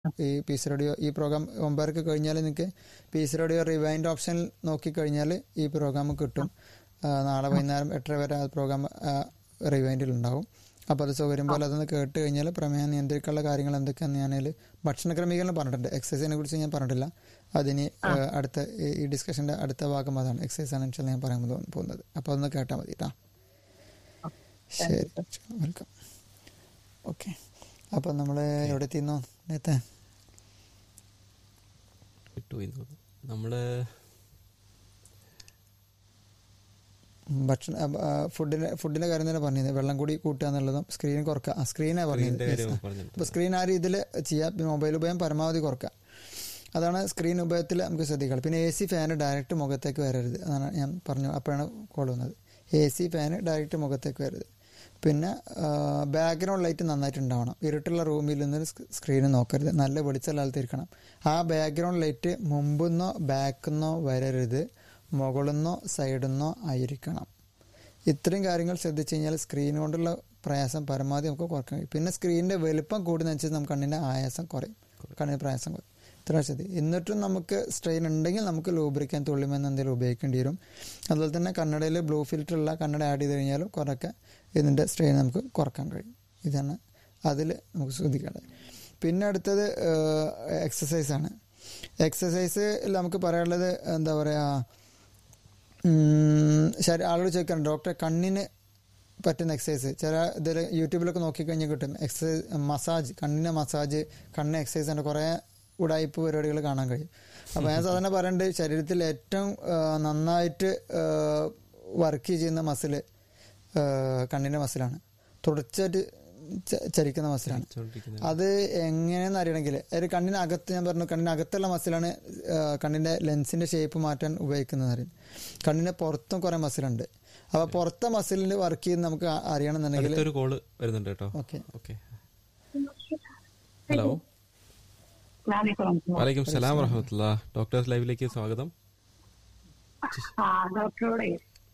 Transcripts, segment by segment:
ഈ peace radio ഈ programme ഒമ്പതരക്ക് കഴിഞ്ഞാൽ നിങ്ങൾക്ക് പീസ് റേഡിയോ റിവൈൻഡ് ഓപ്ഷനിൽ നോക്കിക്കഴിഞ്ഞാൽ ഈ പ്രോഗ്രാം കിട്ടും ആ, നാളെ വൈകുന്നേരം എട്ടര വരെ ആ പ്രോഗ്രാം റിവൈൻഡിൽ ഉണ്ടാവും അപ്പോൾ അത് സൗകര്യം പോലെ അതൊന്ന് കേട്ട് കഴിഞ്ഞാൽ പ്രമേയം നിയന്ത്രിക്കാനുള്ള കാര്യങ്ങൾ എന്തൊക്കെയാണെന്ന് ഞാനതിൽ ഭക്ഷണ ക്രമീകരണം പറഞ്ഞിട്ടുണ്ട് എക്സസൈസിനെ കുറിച്ച് ഞാൻ പറഞ്ഞിട്ടില്ല അതിന് ആ, അടുത്ത ഈ- ഈ ഡിസ്കഷൻ്റെ അടുത്ത ഭാഗം അതാണ് എക്സസൈസ് ആണ് ഇൻഷാല്ലാ ഞാൻ പറയാൻ പോ- പോകുന്നത് അപ്പോൾ അതൊന്ന് കേട്ടാൽ മതി കേട്ടോ ശരി വെൽക്കം ഓക്കെ അപ്പം നമ്മൾ എവിടെ എത്തിന്നോ നേരത്തെ വിട്ടുപോയി എന്ന് തോന്നുന്നു. നമ്മള് ഭക്ഷണ ഫുഡിന്റെ ഫുഡിന്റെ കാര്യം തന്നെ പറഞ്ഞത് വെള്ളം കൂടി കൂട്ടുക എന്നുള്ളതും സ്ക്രീൻ കുറക്കുക ആ സ്ക്രീനാണ് പറഞ്ഞത് സ്ക്രീനിന്റെ കാര്യം പറഞ്ഞിട്ടുണ്ട്. അപ്പോൾ സ്ക്രീൻ ആ രീതിയിൽ ചെയ്യാം പിന്നെ മൊബൈൽ ഉപയോഗം പരമാവധി കുറക്കുക അതാണ് സ്ക്രീൻ ഉപയോഗത്തിൽ നമുക്ക് ശ്രദ്ധിക്കണം പിന്നെ എ സി ഫാന് ഡയറക്റ്റ് മുഖത്തേക്ക് വരരുത് അതാണ് ഞാൻ പറഞ്ഞു അപ്പോഴാണ് കോൾ വന്നത് എ സി ഫാന് ഡയറക്റ്റ് മുഖത്തേക്ക് വരരുത് പിന്നെ ബാക്ക്ഗ്രൗണ്ട് ലൈറ്റ് നന്നായിട്ട് ഉണ്ടാവണം ഇരുട്ടുള്ള റൂമിൽ നിന്ന് സ്ക്രീൻ നോക്കരുത് നല്ല വെളിച്ചല്ലാത്തിരിക്കണം ആ ബാക്ക്ഗ്രൗണ്ട് ലൈറ്റ് മുമ്പെന്നോ ബാക്കെന്നോ വരരുത് മുകളിന്നോ സൈഡിന്നോ ആയിരിക്കണം ഇത്രയും കാര്യങ്ങൾ ശ്രദ്ധിച്ചു കഴിഞ്ഞാൽ സ്ക്രീൻ കൊണ്ടുള്ള പ്രയാസം പരമാവധി നമുക്ക് കുറയ്ക്കാൻ കഴിയും പിന്നെ സ്ക്രീനിന്റെ വലുപ്പം കൂടുന്നതനുസരിച്ച് നമുക്ക് കണ്ണിന്റെ ആയാസം കുറയും കണ്ണിന് പ്രയാസം കുറയും ഇത്ര ശ്രദ്ധി എന്നിട്ടും നമുക്ക് സ്ട്രെയിൻ ഉണ്ടെങ്കിൽ നമുക്ക് ലൂബ്രിക്കാൻ തുള്ളിമെന്ന് എന്തെങ്കിലും ഉപയോഗിക്കേണ്ടി വരും അതുപോലെ തന്നെ കണ്ണടയിൽ ബ്ലൂ ഫിൽറ്റർ ഉള്ള കണ്ണട ആഡ് ചെയ്ത് കഴിഞ്ഞാലും കുറേയൊക്കെ ഇതിൻ്റെ സ്ട്രെയിൻ നമുക്ക് കുറക്കാൻ കഴിയും ഇതാണ് അതിൽ നമുക്ക് ശ്രദ്ധിക്കേണ്ടത് പിന്നെ അടുത്തത് എക്സസൈസ് ആണ് എക്സസൈസ് നമുക്ക് പറയാനുള്ളത് എന്താ പറയുക ഉം, ശരി ആളുകൾ ചോദിക്കാറുണ്ട് ഡോക്ടറെ കണ്ണിന് പറ്റുന്ന എക്സസൈസ് ചില ഇതിൽ യൂട്യൂബിലൊക്കെ നോക്കിക്കഴിഞ്ഞാൽ കിട്ടും എക്സസൈസ് മസാജ് കണ്ണിന് മസാജ് കണ്ണ് എക്സസൈസ് ഉണ്ട് കുറേ ഉടായ്പ പരിപാടികൾ കാണാൻ കഴിയും അപ്പോൾ ഞാൻ സാധാരണ പറയുന്നുണ്ട് ശരീരത്തിൽ ഏറ്റവും ആ, നന്നായിട്ട് വർക്ക് ചെയ്യുന്ന മസിൽ കണ്ണിൻ്റെ മസിലാണ് തുടർച്ചയായിട്ട് ച- ചലിക്കുന്ന മസിലാണ് ചോണ്ടിരിക്കുന്നത് അത് എങ്ങനെയെന്ന് അറിയണമെങ്കിൽ ഒരു കണ്ണിനകത്ത് ഞാൻ പറഞ്ഞു കണ്ണിനകത്തുള്ള മസിലാണ് ആ, കണ്ണിന്റെ ലെൻസിന്റെ ഷേപ്പ് മാറ്റാൻ ഉപയോഗിക്കുന്നത് അറിയും കണ്ണിന്റെ പുറത്തും കുറെ മസിലുണ്ട് അപ്പൊ പുറത്തെ മസിലിൽ വർക്ക് ചെയ്യുന്ന നമുക്ക് ആ- അറിയണമെന്നുണ്ടെങ്കിൽ അടുത്തൊരു കോള് വരുന്നുണ്ട് കേട്ടോ ഓക്കെ ഓക്കെ ഹലോ വാലിക്കുളം. വലൈക്കും സലാം വറഹമത്തുള്ള ഡോക്ടേഴ്സ് ലൈവിലേക്ക് സ്വാഗതം ആ ഡോക്ടറോടെ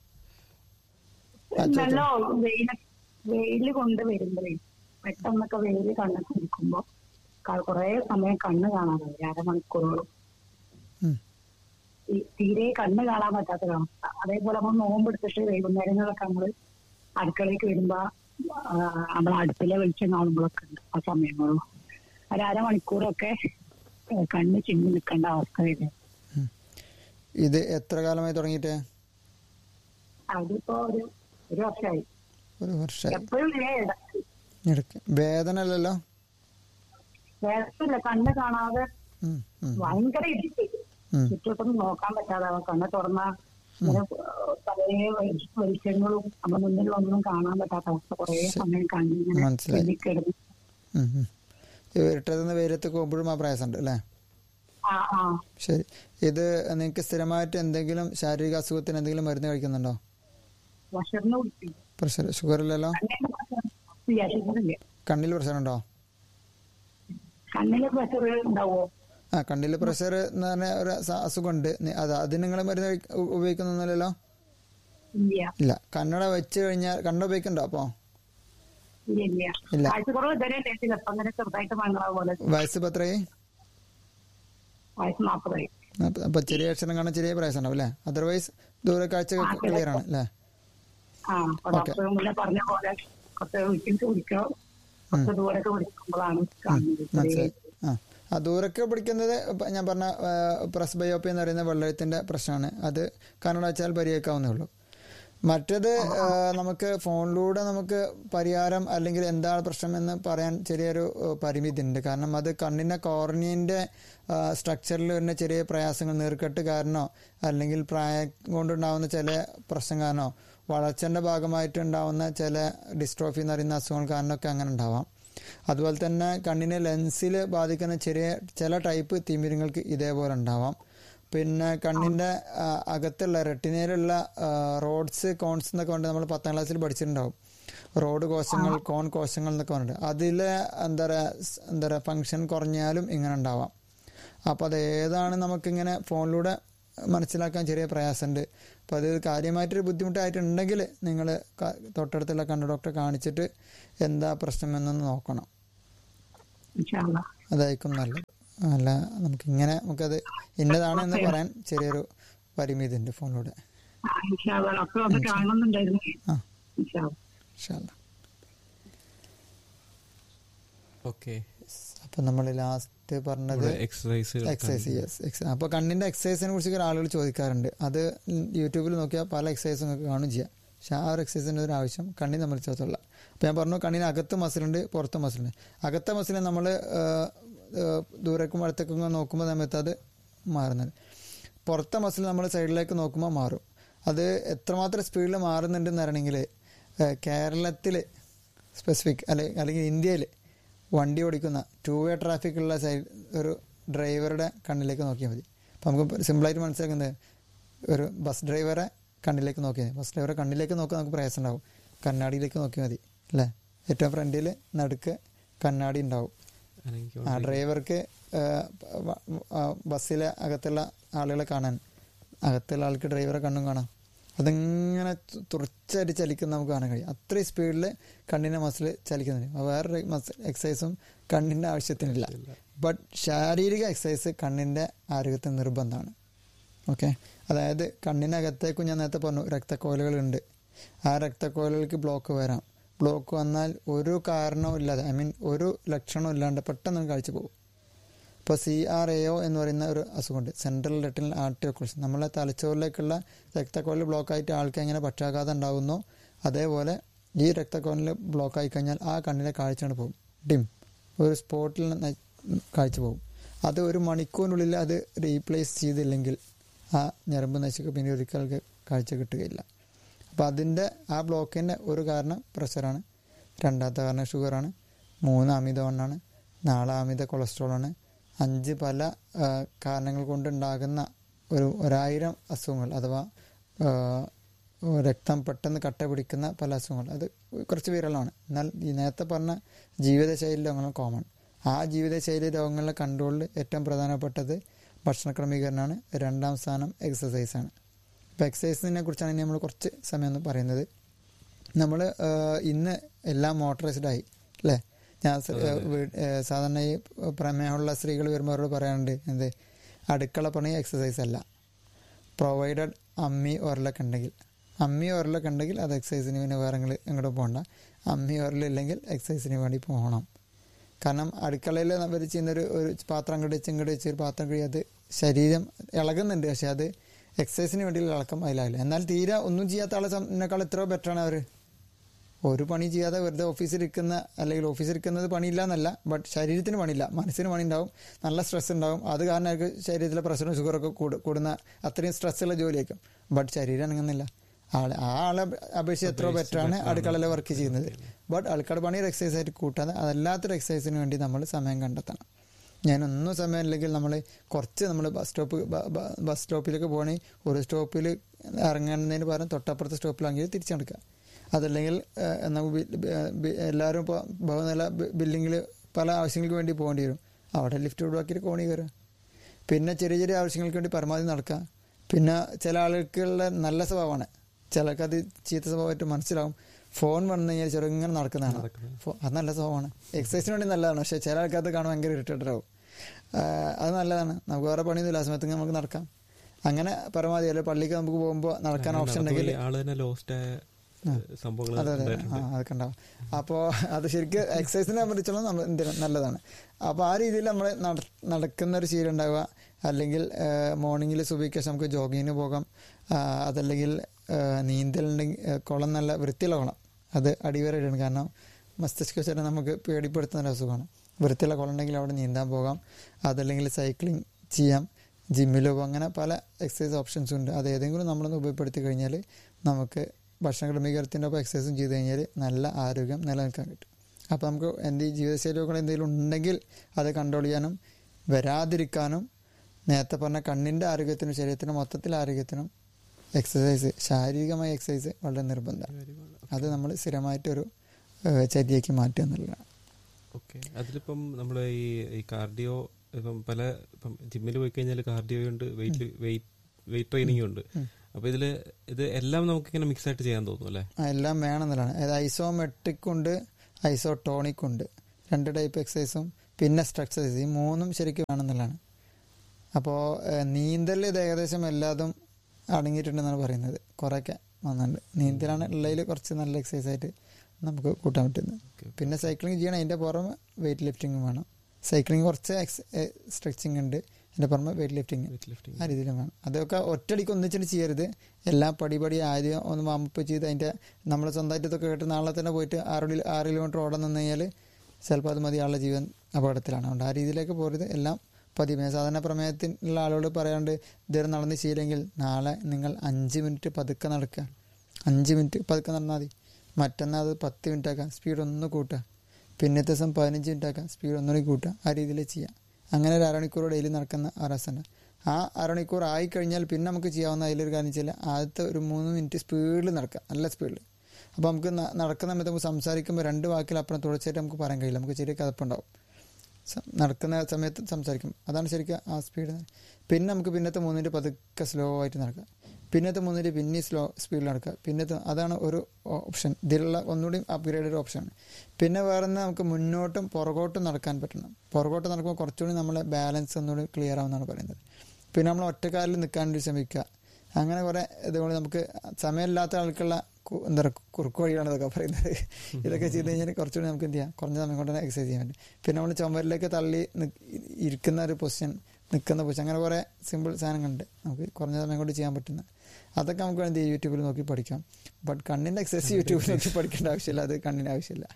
ആ, ചോദിച്ചോ. നല്ല വെയില് വെയില് കൊണ്ട് വരുമ്പോഴേ പെട്ടെന്നൊക്കെ വെയില് കണ്ണ് കുടിക്കുമ്പോ കുറെ സമയം കണ്ണ് കാണാതെ അരമണിക്കൂറോളം ഉം. ഈ തീരെ കണ്ണ് കാണാൻ പറ്റാത്തൊരവസ്ഥ അതേപോലെ നമ്മൾ നോമ്പെടുത്തിട്ട് വൈകുന്നേരങ്ങളൊക്കെ നമ്മള് അടുക്കളയ്ക്ക് വരുമ്പോ ആ, നമ്മളെ അടുപ്പിലെ വെളിച്ചം കാണുമ്പോഴൊക്കെ ഉണ്ട് ആ സമയങ്ങളിലും ഒരു അരമണിക്കൂറൊക്കെ ഏ, കണ്ണ് ചിമ്മി നിൽക്കേണ്ട അവസ്ഥ വരും ഇത് എത്ര കാലമായി തുടങ്ങിയിട്ട് അതിപ്പോ ഒരു ഒരു വർഷമായി ഒരു വർഷമായി എപ്പോഴും ഇങ്ങനെ ഇടയ്ക്ക് ഇടയ്ക്ക് വേദന അല്ലല്ലോ വേദനയില്ല കണ്ണ് കാണാതെ ഉം, ഉം, ഭയങ്കര ഇടിച്ച് ഉം. ചുറ്റോട്ടൊന്നും നോക്കാൻ പറ്റാതെ കണ്ണ് തുറന്ന ഇങ്ങനെ പല വെളിച്ചങ്ങളും നമ്മുടെ മുന്നിലൊന്നും കാണാൻ പറ്റാത്ത അവസ്ഥ കുറെ സമയം കണ്ണിങ്ങനെ മനസ്സിലായി. ചെല്ലിക്കിടന്ന് ഉം, ഉം. ഈ ഇരുട്ടത്തുനിന്ന് വെയിലത്ത് പോകുമ്പോഴും ആ പ്രയാസമുണ്ട് അല്ലേ ആ ആ ശരി ഇത് നിങ്ങൾക്ക് സ്ഥിരമായിട്ട് എന്തെങ്കിലും ശാരീരിക അസുഖത്തിന് എന്തെങ്കിലും മരുന്ന് കഴിക്കുന്നുണ്ടോ വഷറിന് കുടിക്കും പ്രഷർ ഷുഗർ ഇല്ലല്ലോ കണ്ണിന് പ്രഷർ ഷുഗറില്ല കണ്ണിൽ പ്രഷറുണ്ടോ കണ്ണിന് പ്രഷർ ഉണ്ടാവോ ആ കണ്ണിൽ പ്രഷർ എന്ന് പറഞ്ഞ ഒരു സ- അസുഖമുണ്ട് നി- അത് അതിന് നിങ്ങൾ മരുന്ന് കഴി- ഉ- ഉപയോഗിക്കുന്നൊന്നുമില്ലല്ലോ ഇല്ല ഇല്ല കണ്ണട വെച്ച് കഴിഞ്ഞാൽ കണ്ണട ഉപയോഗിക്കണ്ടോ അപ്പോൾ ഇല്ല ഇല്ല ഇല്ല. കാഴ്ചക്കുറവ് ഇതുവരെ ഇല്ല അപ്പൊ അങ്ങനെ ചെറുതായിട്ട് മങ്ങളാ പോലെ വയസ്സ് ഇപ്പം എത്രയായി വയസ്സ് നാൽപ്പതായി അപ്പൊ- അപ്പൊ ചെറിയ അക്ഷരം കാണാൻ ചെറിയ പ്രയാസം ഉണ്ടാവും അല്ലേ അതർവൈസ് ദൂരക്കാഴ്ച ക്ലിയർ ആണ് അല്ലേ ആ അപ്പൊ ഡോക്ടർ മുന്നേ പറഞ്ഞ പോലെ കുറച്ച് വീട്ടിൽ കുടിക്കോ കുറച്ച് ദൂരൊക്കെ കുടിക്കുമ്പോഴാണ് കാണുന്നത് മനസ്സിലായി ആ ആ ദൂരൊക്കെ പിടിക്കുന്നത് ഇപ്പൊ ഞാൻ പറഞ്ഞ പ്രസ് ബയോപ്പി എന്ന് പറയുന്ന വെള്ളത്തിന്റെ പ്രശ്നമാണ് അത് കണ്ണട വെച്ചാൽ പരിഹരിക്കാവുന്നേ ഉള്ളൂ മറ്റത് ആ, നമുക്ക് ഫോണിലൂടെ നമുക്ക് പരിഹാരം അല്ലെങ്കിൽ എന്താണ് പ്രശ്നം എന്ന് പറയാൻ ചെറിയൊരു ആ, പരിമിതി ഉണ്ട് കാരണം അത് കണ്ണിന്റെ കോർണിയന്റെ സ്ട്രക്ചറിൽ വരുന്ന ചെറിയ പ്രയാസങ്ങൾ നീർക്കെട്ട് കാരണോ അല്ലെങ്കിൽ പ്രായം കൊണ്ടുണ്ടാവുന്ന ചില പ്രശ്നം കാരണോ വളർച്ചന്റെ ഭാഗമായിട്ട് ഉണ്ടാവുന്ന ചില ഡിസ്ട്രോഫി എന്ന് പറയുന്ന അസുഖങ്ങൾ കാരണമൊക്കെ അങ്ങനെ ഉണ്ടാവാം അതുപോലെ തന്നെ കണ്ണിനെ ലെൻസിൽ ബാധിക്കുന്ന ചെറിയ ചില ടൈപ്പ് തിമിരങ്ങൾക്ക് ഇതേപോലെ ഉണ്ടാവാം പിന്നെ കണ്ണിന്റെ ആ, അകത്തുള്ള റെട്ടിനയിലുള്ള റോഡ്സ് കോൺസ് എന്നൊക്കെ കൊണ്ട് നമ്മൾ പത്താം ക്ലാസ്സിൽ പഠിച്ചിട്ടുണ്ടാവും റോഡ് കോശങ്ങൾ കോൺ കോശങ്ങൾ എന്നൊക്കെ പറഞ്ഞിട്ട് അതിലെ എന്താ പറയുക സ് എന്താ പറയുക ഫങ്ഷൻ കുറഞ്ഞാലും ഇങ്ങനെ ഉണ്ടാവാം അപ്പോൾ അത് ഏതാണ് നമുക്കിങ്ങനെ ഫോണിലൂടെ മനസ്സിലാക്കാൻ ചെറിയ പ്രയാസമുണ്ട് അപ്പോൾ അത് കാര്യമായിട്ടൊരു ബുദ്ധിമുട്ടായിട്ടുണ്ടെങ്കിൽ നിങ്ങൾ തൊട്ടടുത്തുള്ള കണ്ണു ഡോക്ടറെ കാണിച്ചിട്ട് എന്താ പ്രശ്നമെന്നൊന്ന് നോക്കണം ഇൻഷാല്ലാ അതായിരിക്കും നല്ലത് അല്ല നമുക്ക് ഇങ്ങനെ നമുക്കത് ഇന്നതാണ് എന്ന് പറയാൻ ചെറിയൊരു പരിമിതി ഉണ്ട് ഫോണിലൂടെ ആ, ഇൻഷാല്ലാ ഡോക്ടർ ഒന്ന് കാണുന്നുണ്ടായിരുന്നു ആ ഇൻഷാല്ലാ ഇൻഷാല്ലാ ഓക്കെ അപ്പൊ നമ്മൾ ലാസ്റ്റ് പറഞ്ഞത് എക്സസൈസ് എക്സസൈസ് യെസ് അപ്പൊ കണ്ണിന്റെ എക്സസൈസിനെ കുറിച്ച് ആളുകൾ ചോദിക്കാറുണ്ട് അത് യൂട്യൂബിൽ നോക്കിയാൽ പല എക്സസൈസും നിങ്ങൾക്ക് കാണും ചെയ്യാം പക്ഷെ ആ ഒരു എക്സസൈസിന്റെ ഒരു ആവശ്യം കണ്ണിനെ സംബന്ധിച്ചിടത്തോളം അപ്പൊ ഞാൻ പറഞ്ഞു കണ്ണിന് അകത്ത് മസിലുണ്ട് പുറത്ത് മസിലുണ്ട് അകത്തെ മസിൽ നമ്മൾ ദൂരേക്കും അടുത്തേക്കും നോക്കുമ്പോൾ സമയത്ത് അത് മാറുന്നത് പുറത്തെ മസിൽ നമ്മൾ സൈഡിലേക്ക് നോക്കുമ്പോൾ മാറും അത് എത്രമാത്രം സ്പീഡിൽ മാറുന്നുണ്ടെന്ന് അറിയണമെങ്കിൽ കേരളത്തിൽ സ്പെസിഫിക് അല്ലെ അല്ലെങ്കിൽ ഇന്ത്യയിൽ വണ്ടി ഓടിക്കുന്ന ടൂ വേ ട്രാഫിക്കുള്ള സൈഡ് ഒരു ഡ്രൈവറുടെ കണ്ണിലേക്ക് നോക്കിയാൽ മതി അപ്പം നമുക്ക് സിമ്പിളായിട്ട് മനസ്സിലാക്കുന്നത് ഒരു ബസ് ഡ്രൈവറെ കണ്ണിലേക്ക് നോക്കിയാൽ മതി ബസ് ഡ്രൈവറെ കണ്ണിലേക്ക് നോക്കാൻ നമുക്ക് പ്രയാസം ഉണ്ടാവും കണ്ണാടിയിലേക്ക് നോക്കിയാൽ മതി അല്ലേ ഏറ്റവും ഫ്രണ്ടിൽ നടുക്ക് കണ്ണാടി ഉണ്ടാവും ആ ഡ്രൈവർക്ക് ബസ്സിലെ അകത്തുള്ള ആളുകളെ കാണാൻ അകത്തുള്ള ആൾക്ക് ഡ്രൈവറെ കണ്ണും കാണാം അതിങ്ങനെ തു- തുറച്ചായിട്ട് ചലിക്കുന്ന നമുക്ക് കാണാൻ കഴിയും അത്രയും സ്പീഡിൽ കണ്ണിൻ്റെ മസിൽ ചലിക്കുന്നുണ്ട് അപ്പോൾ വേറൊരു മസിൽ എക്സസൈസും കണ്ണിൻ്റെ ആവശ്യത്തിനില്ല ബട്ട് ശാരീരിക എക്സസൈസ് കണ്ണിൻ്റെ ആരോഗ്യത്തിന് നിർബന്ധമാണ് ഓക്കെ അതായത് കണ്ണിനകത്തേക്കും ഞാൻ നേരത്തെ പറഞ്ഞു രക്തക്കോലുകളുണ്ട് ആ രക്തക്കോലുകൾക്ക് ബ്ലോക്ക് വരാം ബ്ലോക്ക് വന്നാൽ ഒരു കാരണവും ഇല്ലാതെ ഐ മീൻ ഒരു ലക്ഷണവും ഇല്ലാണ്ട് പെട്ടെന്ന് കാഴ്ച പോകും ഇപ്പോൾ സി ആർ എ ഒ എന്ന് പറയുന്ന ഒരു അസുഖമുണ്ട് സെൻട്രൽ റെറ്റിനൽ ആർട്ടറി ഒക്ലൂഷൻ നമ്മളെ തലച്ചോറിലേക്കുള്ള രക്തക്കോലിൽ ബ്ലോക്ക് ആയിട്ട് ആൾക്ക് എങ്ങനെ പക്ഷാഘാതം ഉണ്ടാകുന്നോ അതേപോലെ ഈ രക്തക്കോലിൽ ബ്ലോക്ക് ആയി കഴിഞ്ഞാൽ ആ കണ്ണിലെ കാഴ്ചയാണ് പോകും ഡിം ഒരു സ്പോട്ടിൽ ന- കാഴ്ച പോകും അത് ഒരു മണിക്കൂറിനുള്ളിൽ അത് റീപ്ലേസ് ചെയ്തില്ലെങ്കിൽ ആ ഞരമ്പ് നശിക്കും പിന്നെ ഒരിക്കൽ കാഴ്ച കിട്ടുകയില്ല അപ്പോൾ അതിൻ്റെ ആ ബ്ലോക്കിൻ്റെ ഒരു കാരണം പ്രഷറാണ് രണ്ടാമത്തെ കാരണം ഷുഗറാണ് മൂന്ന് അമിതവണ്ണാണ് നാല് അമിത കൊളസ്ട്രോളാണ് അഞ്ച് പല ആ, കാരണങ്ങൾ കൊണ്ടുണ്ടാകുന്ന ഒരു ഒരായിരം അസുഖങ്ങൾ അഥവാ ആ, രക്തം പെട്ടെന്ന് കട്ട പിടിക്കുന്ന പല അസുഖങ്ങൾ അത് കുറച്ച് വിരളമാണ് എന്നാൽ ഈ നേരത്തെ പറഞ്ഞ ജീവിതശൈലി രോഗങ്ങൾ കോമൺ ആ ജീവിതശൈലി രോഗങ്ങളുടെ കൺട്രോളിൽ ഏറ്റവും പ്രധാനപ്പെട്ടത് ഭക്ഷണ ക്രമീകരണമാണ് രണ്ടാം സ്ഥാനം എക്സസൈസാണ് ഇപ്പോൾ എക്സസൈസിനെ കുറിച്ചാണ് ഇനി നമ്മൾ കുറച്ച് സമയം ഒന്ന് പറയുന്നത് നമ്മൾ ഇന്ന് എല്ലാം മോട്ടറൈസ്ഡ് ആയി അല്ലേ ഞാൻ സ- ഏഹ് വീ- ഏഹ് സാധാരണ ഈ പ്രമേഹമുള്ള സ്ത്രീകൾ വരുമ്പോൾ അവരോട് പറയാറുണ്ട് എന്ത് അടുക്കള പണി എക്സസൈസ് അല്ല പ്രൊവൈഡഡ് അമ്മി ഒരലൊക്കെ ഉണ്ടെങ്കിൽ അമ്മി ഒരലൊക്കെ ഉണ്ടെങ്കിൽ അത് എക്സസൈസിന് പിന്നെ വേറെ നിങ്ങൾ എങ്ങോട്ടും പോകണ്ട അമ്മി ഒരലില്ലെങ്കിൽ എക്സസൈസിന് വേണ്ടി പോകണം കാരണം അടുക്കളയിൽ അവർ ചെയ്യുന്നൊരു ഒരു പാത്രം അങ്ങോട്ട് വെച്ച് ഇങ്ങോട്ട് വെച്ച് ഒരു പാത്രം കഴിയും അത് ശരീരം ഇളകുന്നുണ്ട് പക്ഷെ അത് എക്സസൈസിന് വേണ്ടിയുള്ള ഇളക്കം അതിലാവില്ല എന്നാൽ തീരെ ഒന്നും ചെയ്യാത്ത ആളെ എന്നെക്കാൾ എത്രയോ ബെറ്ററാണ് അവർ ഒരു പണി ചെയ്യാതെ വെറുതെ ഓഫീസിൽ ഇരിക്കുന്ന അല്ലെങ്കിൽ ഓഫീസിൽ ഇരിക്കുന്നത് പണിയില്ല എന്നല്ല ബട്ട് ശരീരത്തിന് പണിയില്ല മനസ്സിന് പണി ഉണ്ടാവും നല്ല സ്ട്രെസ് ഉണ്ടാവും അത് കാരണം അവർക്ക് ശരീരത്തിലെ പ്രഷറും ഷുഗറൊക്കെ കൂടു- കൂടുന്ന അത്രയും സ്ട്രെസ്സുള്ള ജോലിയായിരിക്കും ബട്ട് ശരീരം അനങ്ങുന്നില്ല ആളെ ആ ആളെ അപേക്ഷിച്ച് എത്രയോ ബെറ്ററാണ് അടുക്കളയിൽ വർക്ക് ചെയ്യുന്നത് ബട്ട് അടുക്കള പണി ഒരു എക്സസൈസ് ആയിട്ട് കൂട്ടാതെ അതല്ലാത്തൊരു എക്സസൈസിന് വേണ്ടി നമ്മൾ സമയം കണ്ടെത്തണം ഞാനൊന്നും സമയമില്ലെങ്കിൽ നമ്മൾ കുറച്ച് നമ്മൾ ബസ് സ്റ്റോപ്പ് ബസ് സ്റ്റോപ്പിലേക്ക് പോകണമെങ്കിൽ ഒരു സ്റ്റോപ്പിൽ ഇറങ്ങുന്നതിന് പകരം തൊട്ടപ്പുറത്തെ സ്റ്റോപ്പിലാണെങ്കിൽ തിരിച്ചെടുക്കുക അതല്ലെങ്കിൽ ഏഹ്, നമുക്ക് ബി- ബി- ബി- എല്ലാവരും ഇപ്പോൾ ബഹുനില ബിൽഡിങ്ങിൽ പല ആവശ്യങ്ങൾക്ക് വേണ്ടി പോകേണ്ടി വരും അവിടെ ലിഫ്റ്റ് ഒഴിവാക്കിയിട്ട് കോണി കയറുക പിന്നെ ചെറിയ ചെറിയ ആവശ്യങ്ങൾക്ക് വേണ്ടി പരമാവധി നടക്കുക പിന്നെ ചില ആളുകൾക്കുള്ള നല്ല സ്വഭാവമാണ് ചിലർക്ക് അത് ചീത്ത സ്വഭാവമായിട്ട് മനസ്സിലാവും ഫോൺ വന്നു കഴിഞ്ഞാൽ ചെറുങ്ങനെ നടക്കുന്നതാണ് നടക്കുന്നത്. ഫോ- അത് നല്ല സ്വഭാവമാണ് എക്സസൈസിന് വേണ്ടി നല്ലതാണ് പക്ഷേ ചില ആൾക്കാർക്ക് കാണുമ്പോൾ ഭയങ്കര ഇറിറ്റേറ്റഡ് ആവും ആഹ് അത് നല്ലതാണ് നമുക്ക് വേറെ പണിയൊന്നുമില്ല ആ സമയത്ത് നമുക്ക് നടക്കാം അങ്ങനെ പരമാവധി അല്ലെ പള്ളിക്ക് നമുക്ക് പോകുമ്പോൾ നടക്കാൻ ഓപ്ഷൻ ഉണ്ടെങ്കിൽ ആള് തന്നെ ലോസ്റ്റ് ആയ സംഭവങ്ങൾ അതെ അതെ ആ അതൊക്കെ ഉണ്ടാവും അപ്പോൾ അത് ശരിക്കും എക്സസൈസിനെ സംബന്ധിച്ചോളം നമ്മൾ എന്തിനും നല്ലതാണ് അപ്പോൾ ആ രീതിയിൽ നമ്മൾ നടക്കുന്ന ഒരു ശീലം ഉണ്ടാവുക അല്ലെങ്കിൽ മോർണിംഗിൽ സുബിക്ക് ശേഷം നമുക്ക് ജോഗിങ്ങിന് പോകാം ആ, അതല്ലെങ്കിൽ നീന്തലുണ്ടെങ്കിൽ കുളം നല്ല വൃത്തിയുള്ള കുളം അത് അടിവരയിടാണ് കാരണം മസ്തിഷ്ക ശരീരം നമുക്ക് പേടിപ്പെടുത്തുന്ന ഒരു അസുഖമാണ് വൃത്തിയുള്ള കുളം ഉണ്ടെങ്കിൽ അവിടെ നീന്താൻ പോകാം അതല്ലെങ്കിൽ സൈക്ലിംഗ് ചെയ്യാം ജിമ്മിൽ പോകും അങ്ങനെ പല എക്സസൈസ് ഓപ്ഷൻസും ഉണ്ട് അത് ഏതെങ്കിലും നമ്മളൊന്ന് ഉപയോഗപ്പെടുത്തി കഴിഞ്ഞാൽ നമുക്ക് ഭക്ഷണ ക്രമീകരണത്തിൻ്റെ ഒപ്പം എക്സസൈസും ചെയ്ത് കഴിഞ്ഞാൽ നല്ല ആരോഗ്യം നിലനിൽക്കാൻ കിട്ടും അപ്പോൾ നമുക്ക് എൻ്റെ ഈ ജീവിതശൈലി രോഗങ്ങൾ എന്തെങ്കിലും ഉണ്ടെങ്കിൽ അത് കൺട്രോൾ ചെയ്യാനും വരാതിരിക്കാനും നേരത്തെ പറഞ്ഞ കണ്ണിൻ്റെ ആരോഗ്യത്തിനും ശരീരത്തിനും മൊത്തത്തിൽ ആരോഗ്യത്തിനും എക്സസൈസ് ശാരീരികമായ എക്സസൈസ് വളരെ നിർബന്ധമാണ് അത് നമ്മൾ സ്ഥിരമായിട്ടൊരു ഏഹ്, ചര്യയ്ക്ക് മാറ്റുക എന്നുള്ളതാണ് ഓക്കെ അതിലിപ്പം നമ്മൾ ഈ ഈ കാർഡിയോ ഇപ്പം പല ഇപ്പം ജിമ്മിൽ പോയി കഴിഞ്ഞാൽ കാർഡിയോ ഉണ്ട് വെയിറ്റ് വെയിറ്റ് വെയിറ്റ് ട്രെയിനിങ് ഉണ്ട് അപ്പൊ ഇതില് ഇത് എല്ലാം നമുക്ക് ഇങ്ങനെ മിക്സ് ആയിട്ട് ചെയ്യാൻ തോന്നുന്നു അല്ലേ ആ, എല്ലാം വേണമെന്നുള്ളതാണ് അതായത് ഐസോമെട്രിക് ഉണ്ട് ഐസോട്ടോണിക് ഉണ്ട് രണ്ട് ടൈപ്പ് എക്സസൈസും പിന്നെ സ്ട്രക്ചർ ഈ മൂന്നും ശരിക്കും വേണമെന്നുള്ളതാണ് അപ്പോൾ നീന്തൽ ഇത് ഏകദേശം എല്ലാതും അടങ്ങിയിട്ടുണ്ടെന്നാണ് പറയുന്നത് കുറേയൊക്കെ വന്നിട്ടുണ്ട് നീന്തലാണ് ഉള്ളതിൽ കുറച്ച് നല്ല എക്സസൈസ് ആയിട്ട് നമുക്ക് കൂട്ടാൻ പറ്റുന്നത് Okay. പിന്നെ സൈക്ലിംഗ് ചെയ്യണം അതിൻ്റെ പുറമെ വെയിറ്റ് ലിഫ്റ്റിംഗ് വേണം സൈക്ലിംഗ് കുറച്ച് സ്ട്രെച്ചിങ് ഉണ്ട് അതിൻ്റെ പുറമെ വെയിറ്റ് ലിഫ്റ്റിംഗ് വെയിറ്റ് ലിഫ്റ്റിംഗ് ആ രീതിയിലും വേണം അതൊക്കെ ഒറ്റയടിക്ക് ഒന്നിച്ചിട്ട് ചെയ്യരുത് എല്ലാം പടി പടി ആദ്യം ഒന്ന് വാമപ്പ് ചെയ്ത് അതിൻ്റെ നമ്മൾ സ്വന്തമായിട്ട് ഇതൊക്കെ കേട്ട് നാളെ തന്നെ പോയിട്ട് ആറ് കിലോ ആറ് കിലോമീറ്റർ ഓടാൻ നിന്ന് കഴിഞ്ഞാൽ ചിലപ്പോൾ അത് മതി ആളുടെ ജീവൻ അപകടത്തിലാണ് അതുകൊണ്ട് ആ രീതിയിലേക്ക് പോരുത് എല്ലാം പതിവ് സാധാരണ പ്രമേയത്തിനുള്ള ആളോട് പറയാണ്ട് ഇതുവരെ നടന്ന് ചെയ്യില്ലെങ്കിൽ നാളെ നിങ്ങൾ അഞ്ച് മിനിറ്റ് പതുക്കെ നടക്കുക അഞ്ച് മിനിറ്റ് പതുക്കെ നടന്നാൽ മതി മറ്റന്നാൾ അത് പത്ത് മിനിറ്റ് ആക്കാം സ്പീഡ് ഒന്ന് കൂട്ടുക പിന്നത്തെ ദിവസം പതിനഞ്ച് മിനിറ്റ് ആക്കാം സ്പീഡ് ഒന്നുകൂടി കൂട്ടുക ആ രീതിയിൽ ചെയ്യാം അങ്ങനെ ഒരു അരമണിക്കൂർ ഡെയിലി നടക്കുന്ന ആറാസുണ്ട് ആ അരമണിക്കൂർ ആയിക്കഴിഞ്ഞാൽ പിന്നെ നമുക്ക് ചെയ്യാവുന്ന അതിലൊരു കാര്യം വെച്ചാൽ ആദ്യത്തെ ഒരു മൂന്ന് മിനിറ്റ് സ്പീഡിൽ നടക്കാം നല്ല സ്പീഡിൽ അപ്പോൾ നമുക്ക് ന- നടക്കുന്ന സമയത്ത് നമുക്ക് സംസാരിക്കുമ്പോൾ രണ്ട് വാക്കിൽ അപ്പുറം തുടർച്ചയായിട്ട് നമുക്ക് പറയാൻ കഴിയില്ല നമുക്ക് ചെറിയ കഥപ്പുണ്ടാവും സ- നടക്കുന്ന സമയത്ത് സംസാരിക്കും അതാണ് ശരിക്കും ആ സ്പീഡ് പിന്നെ നമുക്ക് പിന്നത്തെ മൂന്നിൻ്റെ പതുക്കെ സ്ലോ ആയിട്ട് നടക്കുക പിന്നത്തെ മൂന്നിൻ്റെ പിന്നെ സ്ലോ സ്പീഡിൽ നടക്കുക പിന്നത്തെ അതാണ് ഒരു ഓപ്ഷൻ ഇതിലുള്ള ഒന്നുകൂടി അപ്ഗ്രേഡ് ഒരു ഓപ്ഷനാണ് പിന്നെ വേറെ ഒന്ന് നമുക്ക് മുന്നോട്ടും പുറകോട്ടും നടക്കാൻ പറ്റണം പുറകോട്ട് നടക്കുമ്പോൾ കുറച്ചുകൂടി നമ്മളെ ബാലൻസ് ഒന്നുകൂടി ക്ലിയർ ആവുമെന്നാണ് പറയുന്നത് പിന്നെ നമ്മൾ ഒറ്റക്കാലിൽ നിൽക്കാൻ വേണ്ടി ശ്രമിക്കുക അങ്ങനെ കുറെ ഇതുകൊണ്ട് നമുക്ക് സമയമില്ലാത്ത ആൾക്കുള്ള കു- എന്താ പറയുക കുറുക്ക് വഴിയാണ് ഇതൊക്കെ പറയുന്നത് ഇതൊക്കെ ചെയ്ത് കഴിഞ്ഞാൽ കുറച്ചുകൂടി നമുക്ക് എന്ത് ചെയ്യാം കുറഞ്ഞ സമയം കൊണ്ട് തന്നെ എക്സസൈസ് ചെയ്യാൻ പറ്റും പിന്നെ നമ്മൾ ചുമരിലേക്ക് തള്ളി നിക്ക് ഇരിക്കുന്ന ഒരു പൊസിഷൻ നിൽക്കുന്ന പൊസിഷൻ അങ്ങനെ കുറേ സിമ്പിൾ സാധനങ്ങളുണ്ട് നമുക്ക് കുറഞ്ഞ സമയം കൊണ്ട് ചെയ്യാൻ പറ്റുന്ന അതൊക്കെ നമുക്ക് വേണ്ടി യൂട്യൂബിൽ നോക്കി പഠിക്കാം ബട്ട് കണ്ണിൻ്റെ എക്സസൈസ് യൂട്യൂബിൽ നോക്കി പഠിക്കേണ്ട ആവശ്യമില്ല അത് കണ്ണിന് ആവശ്യമില്ല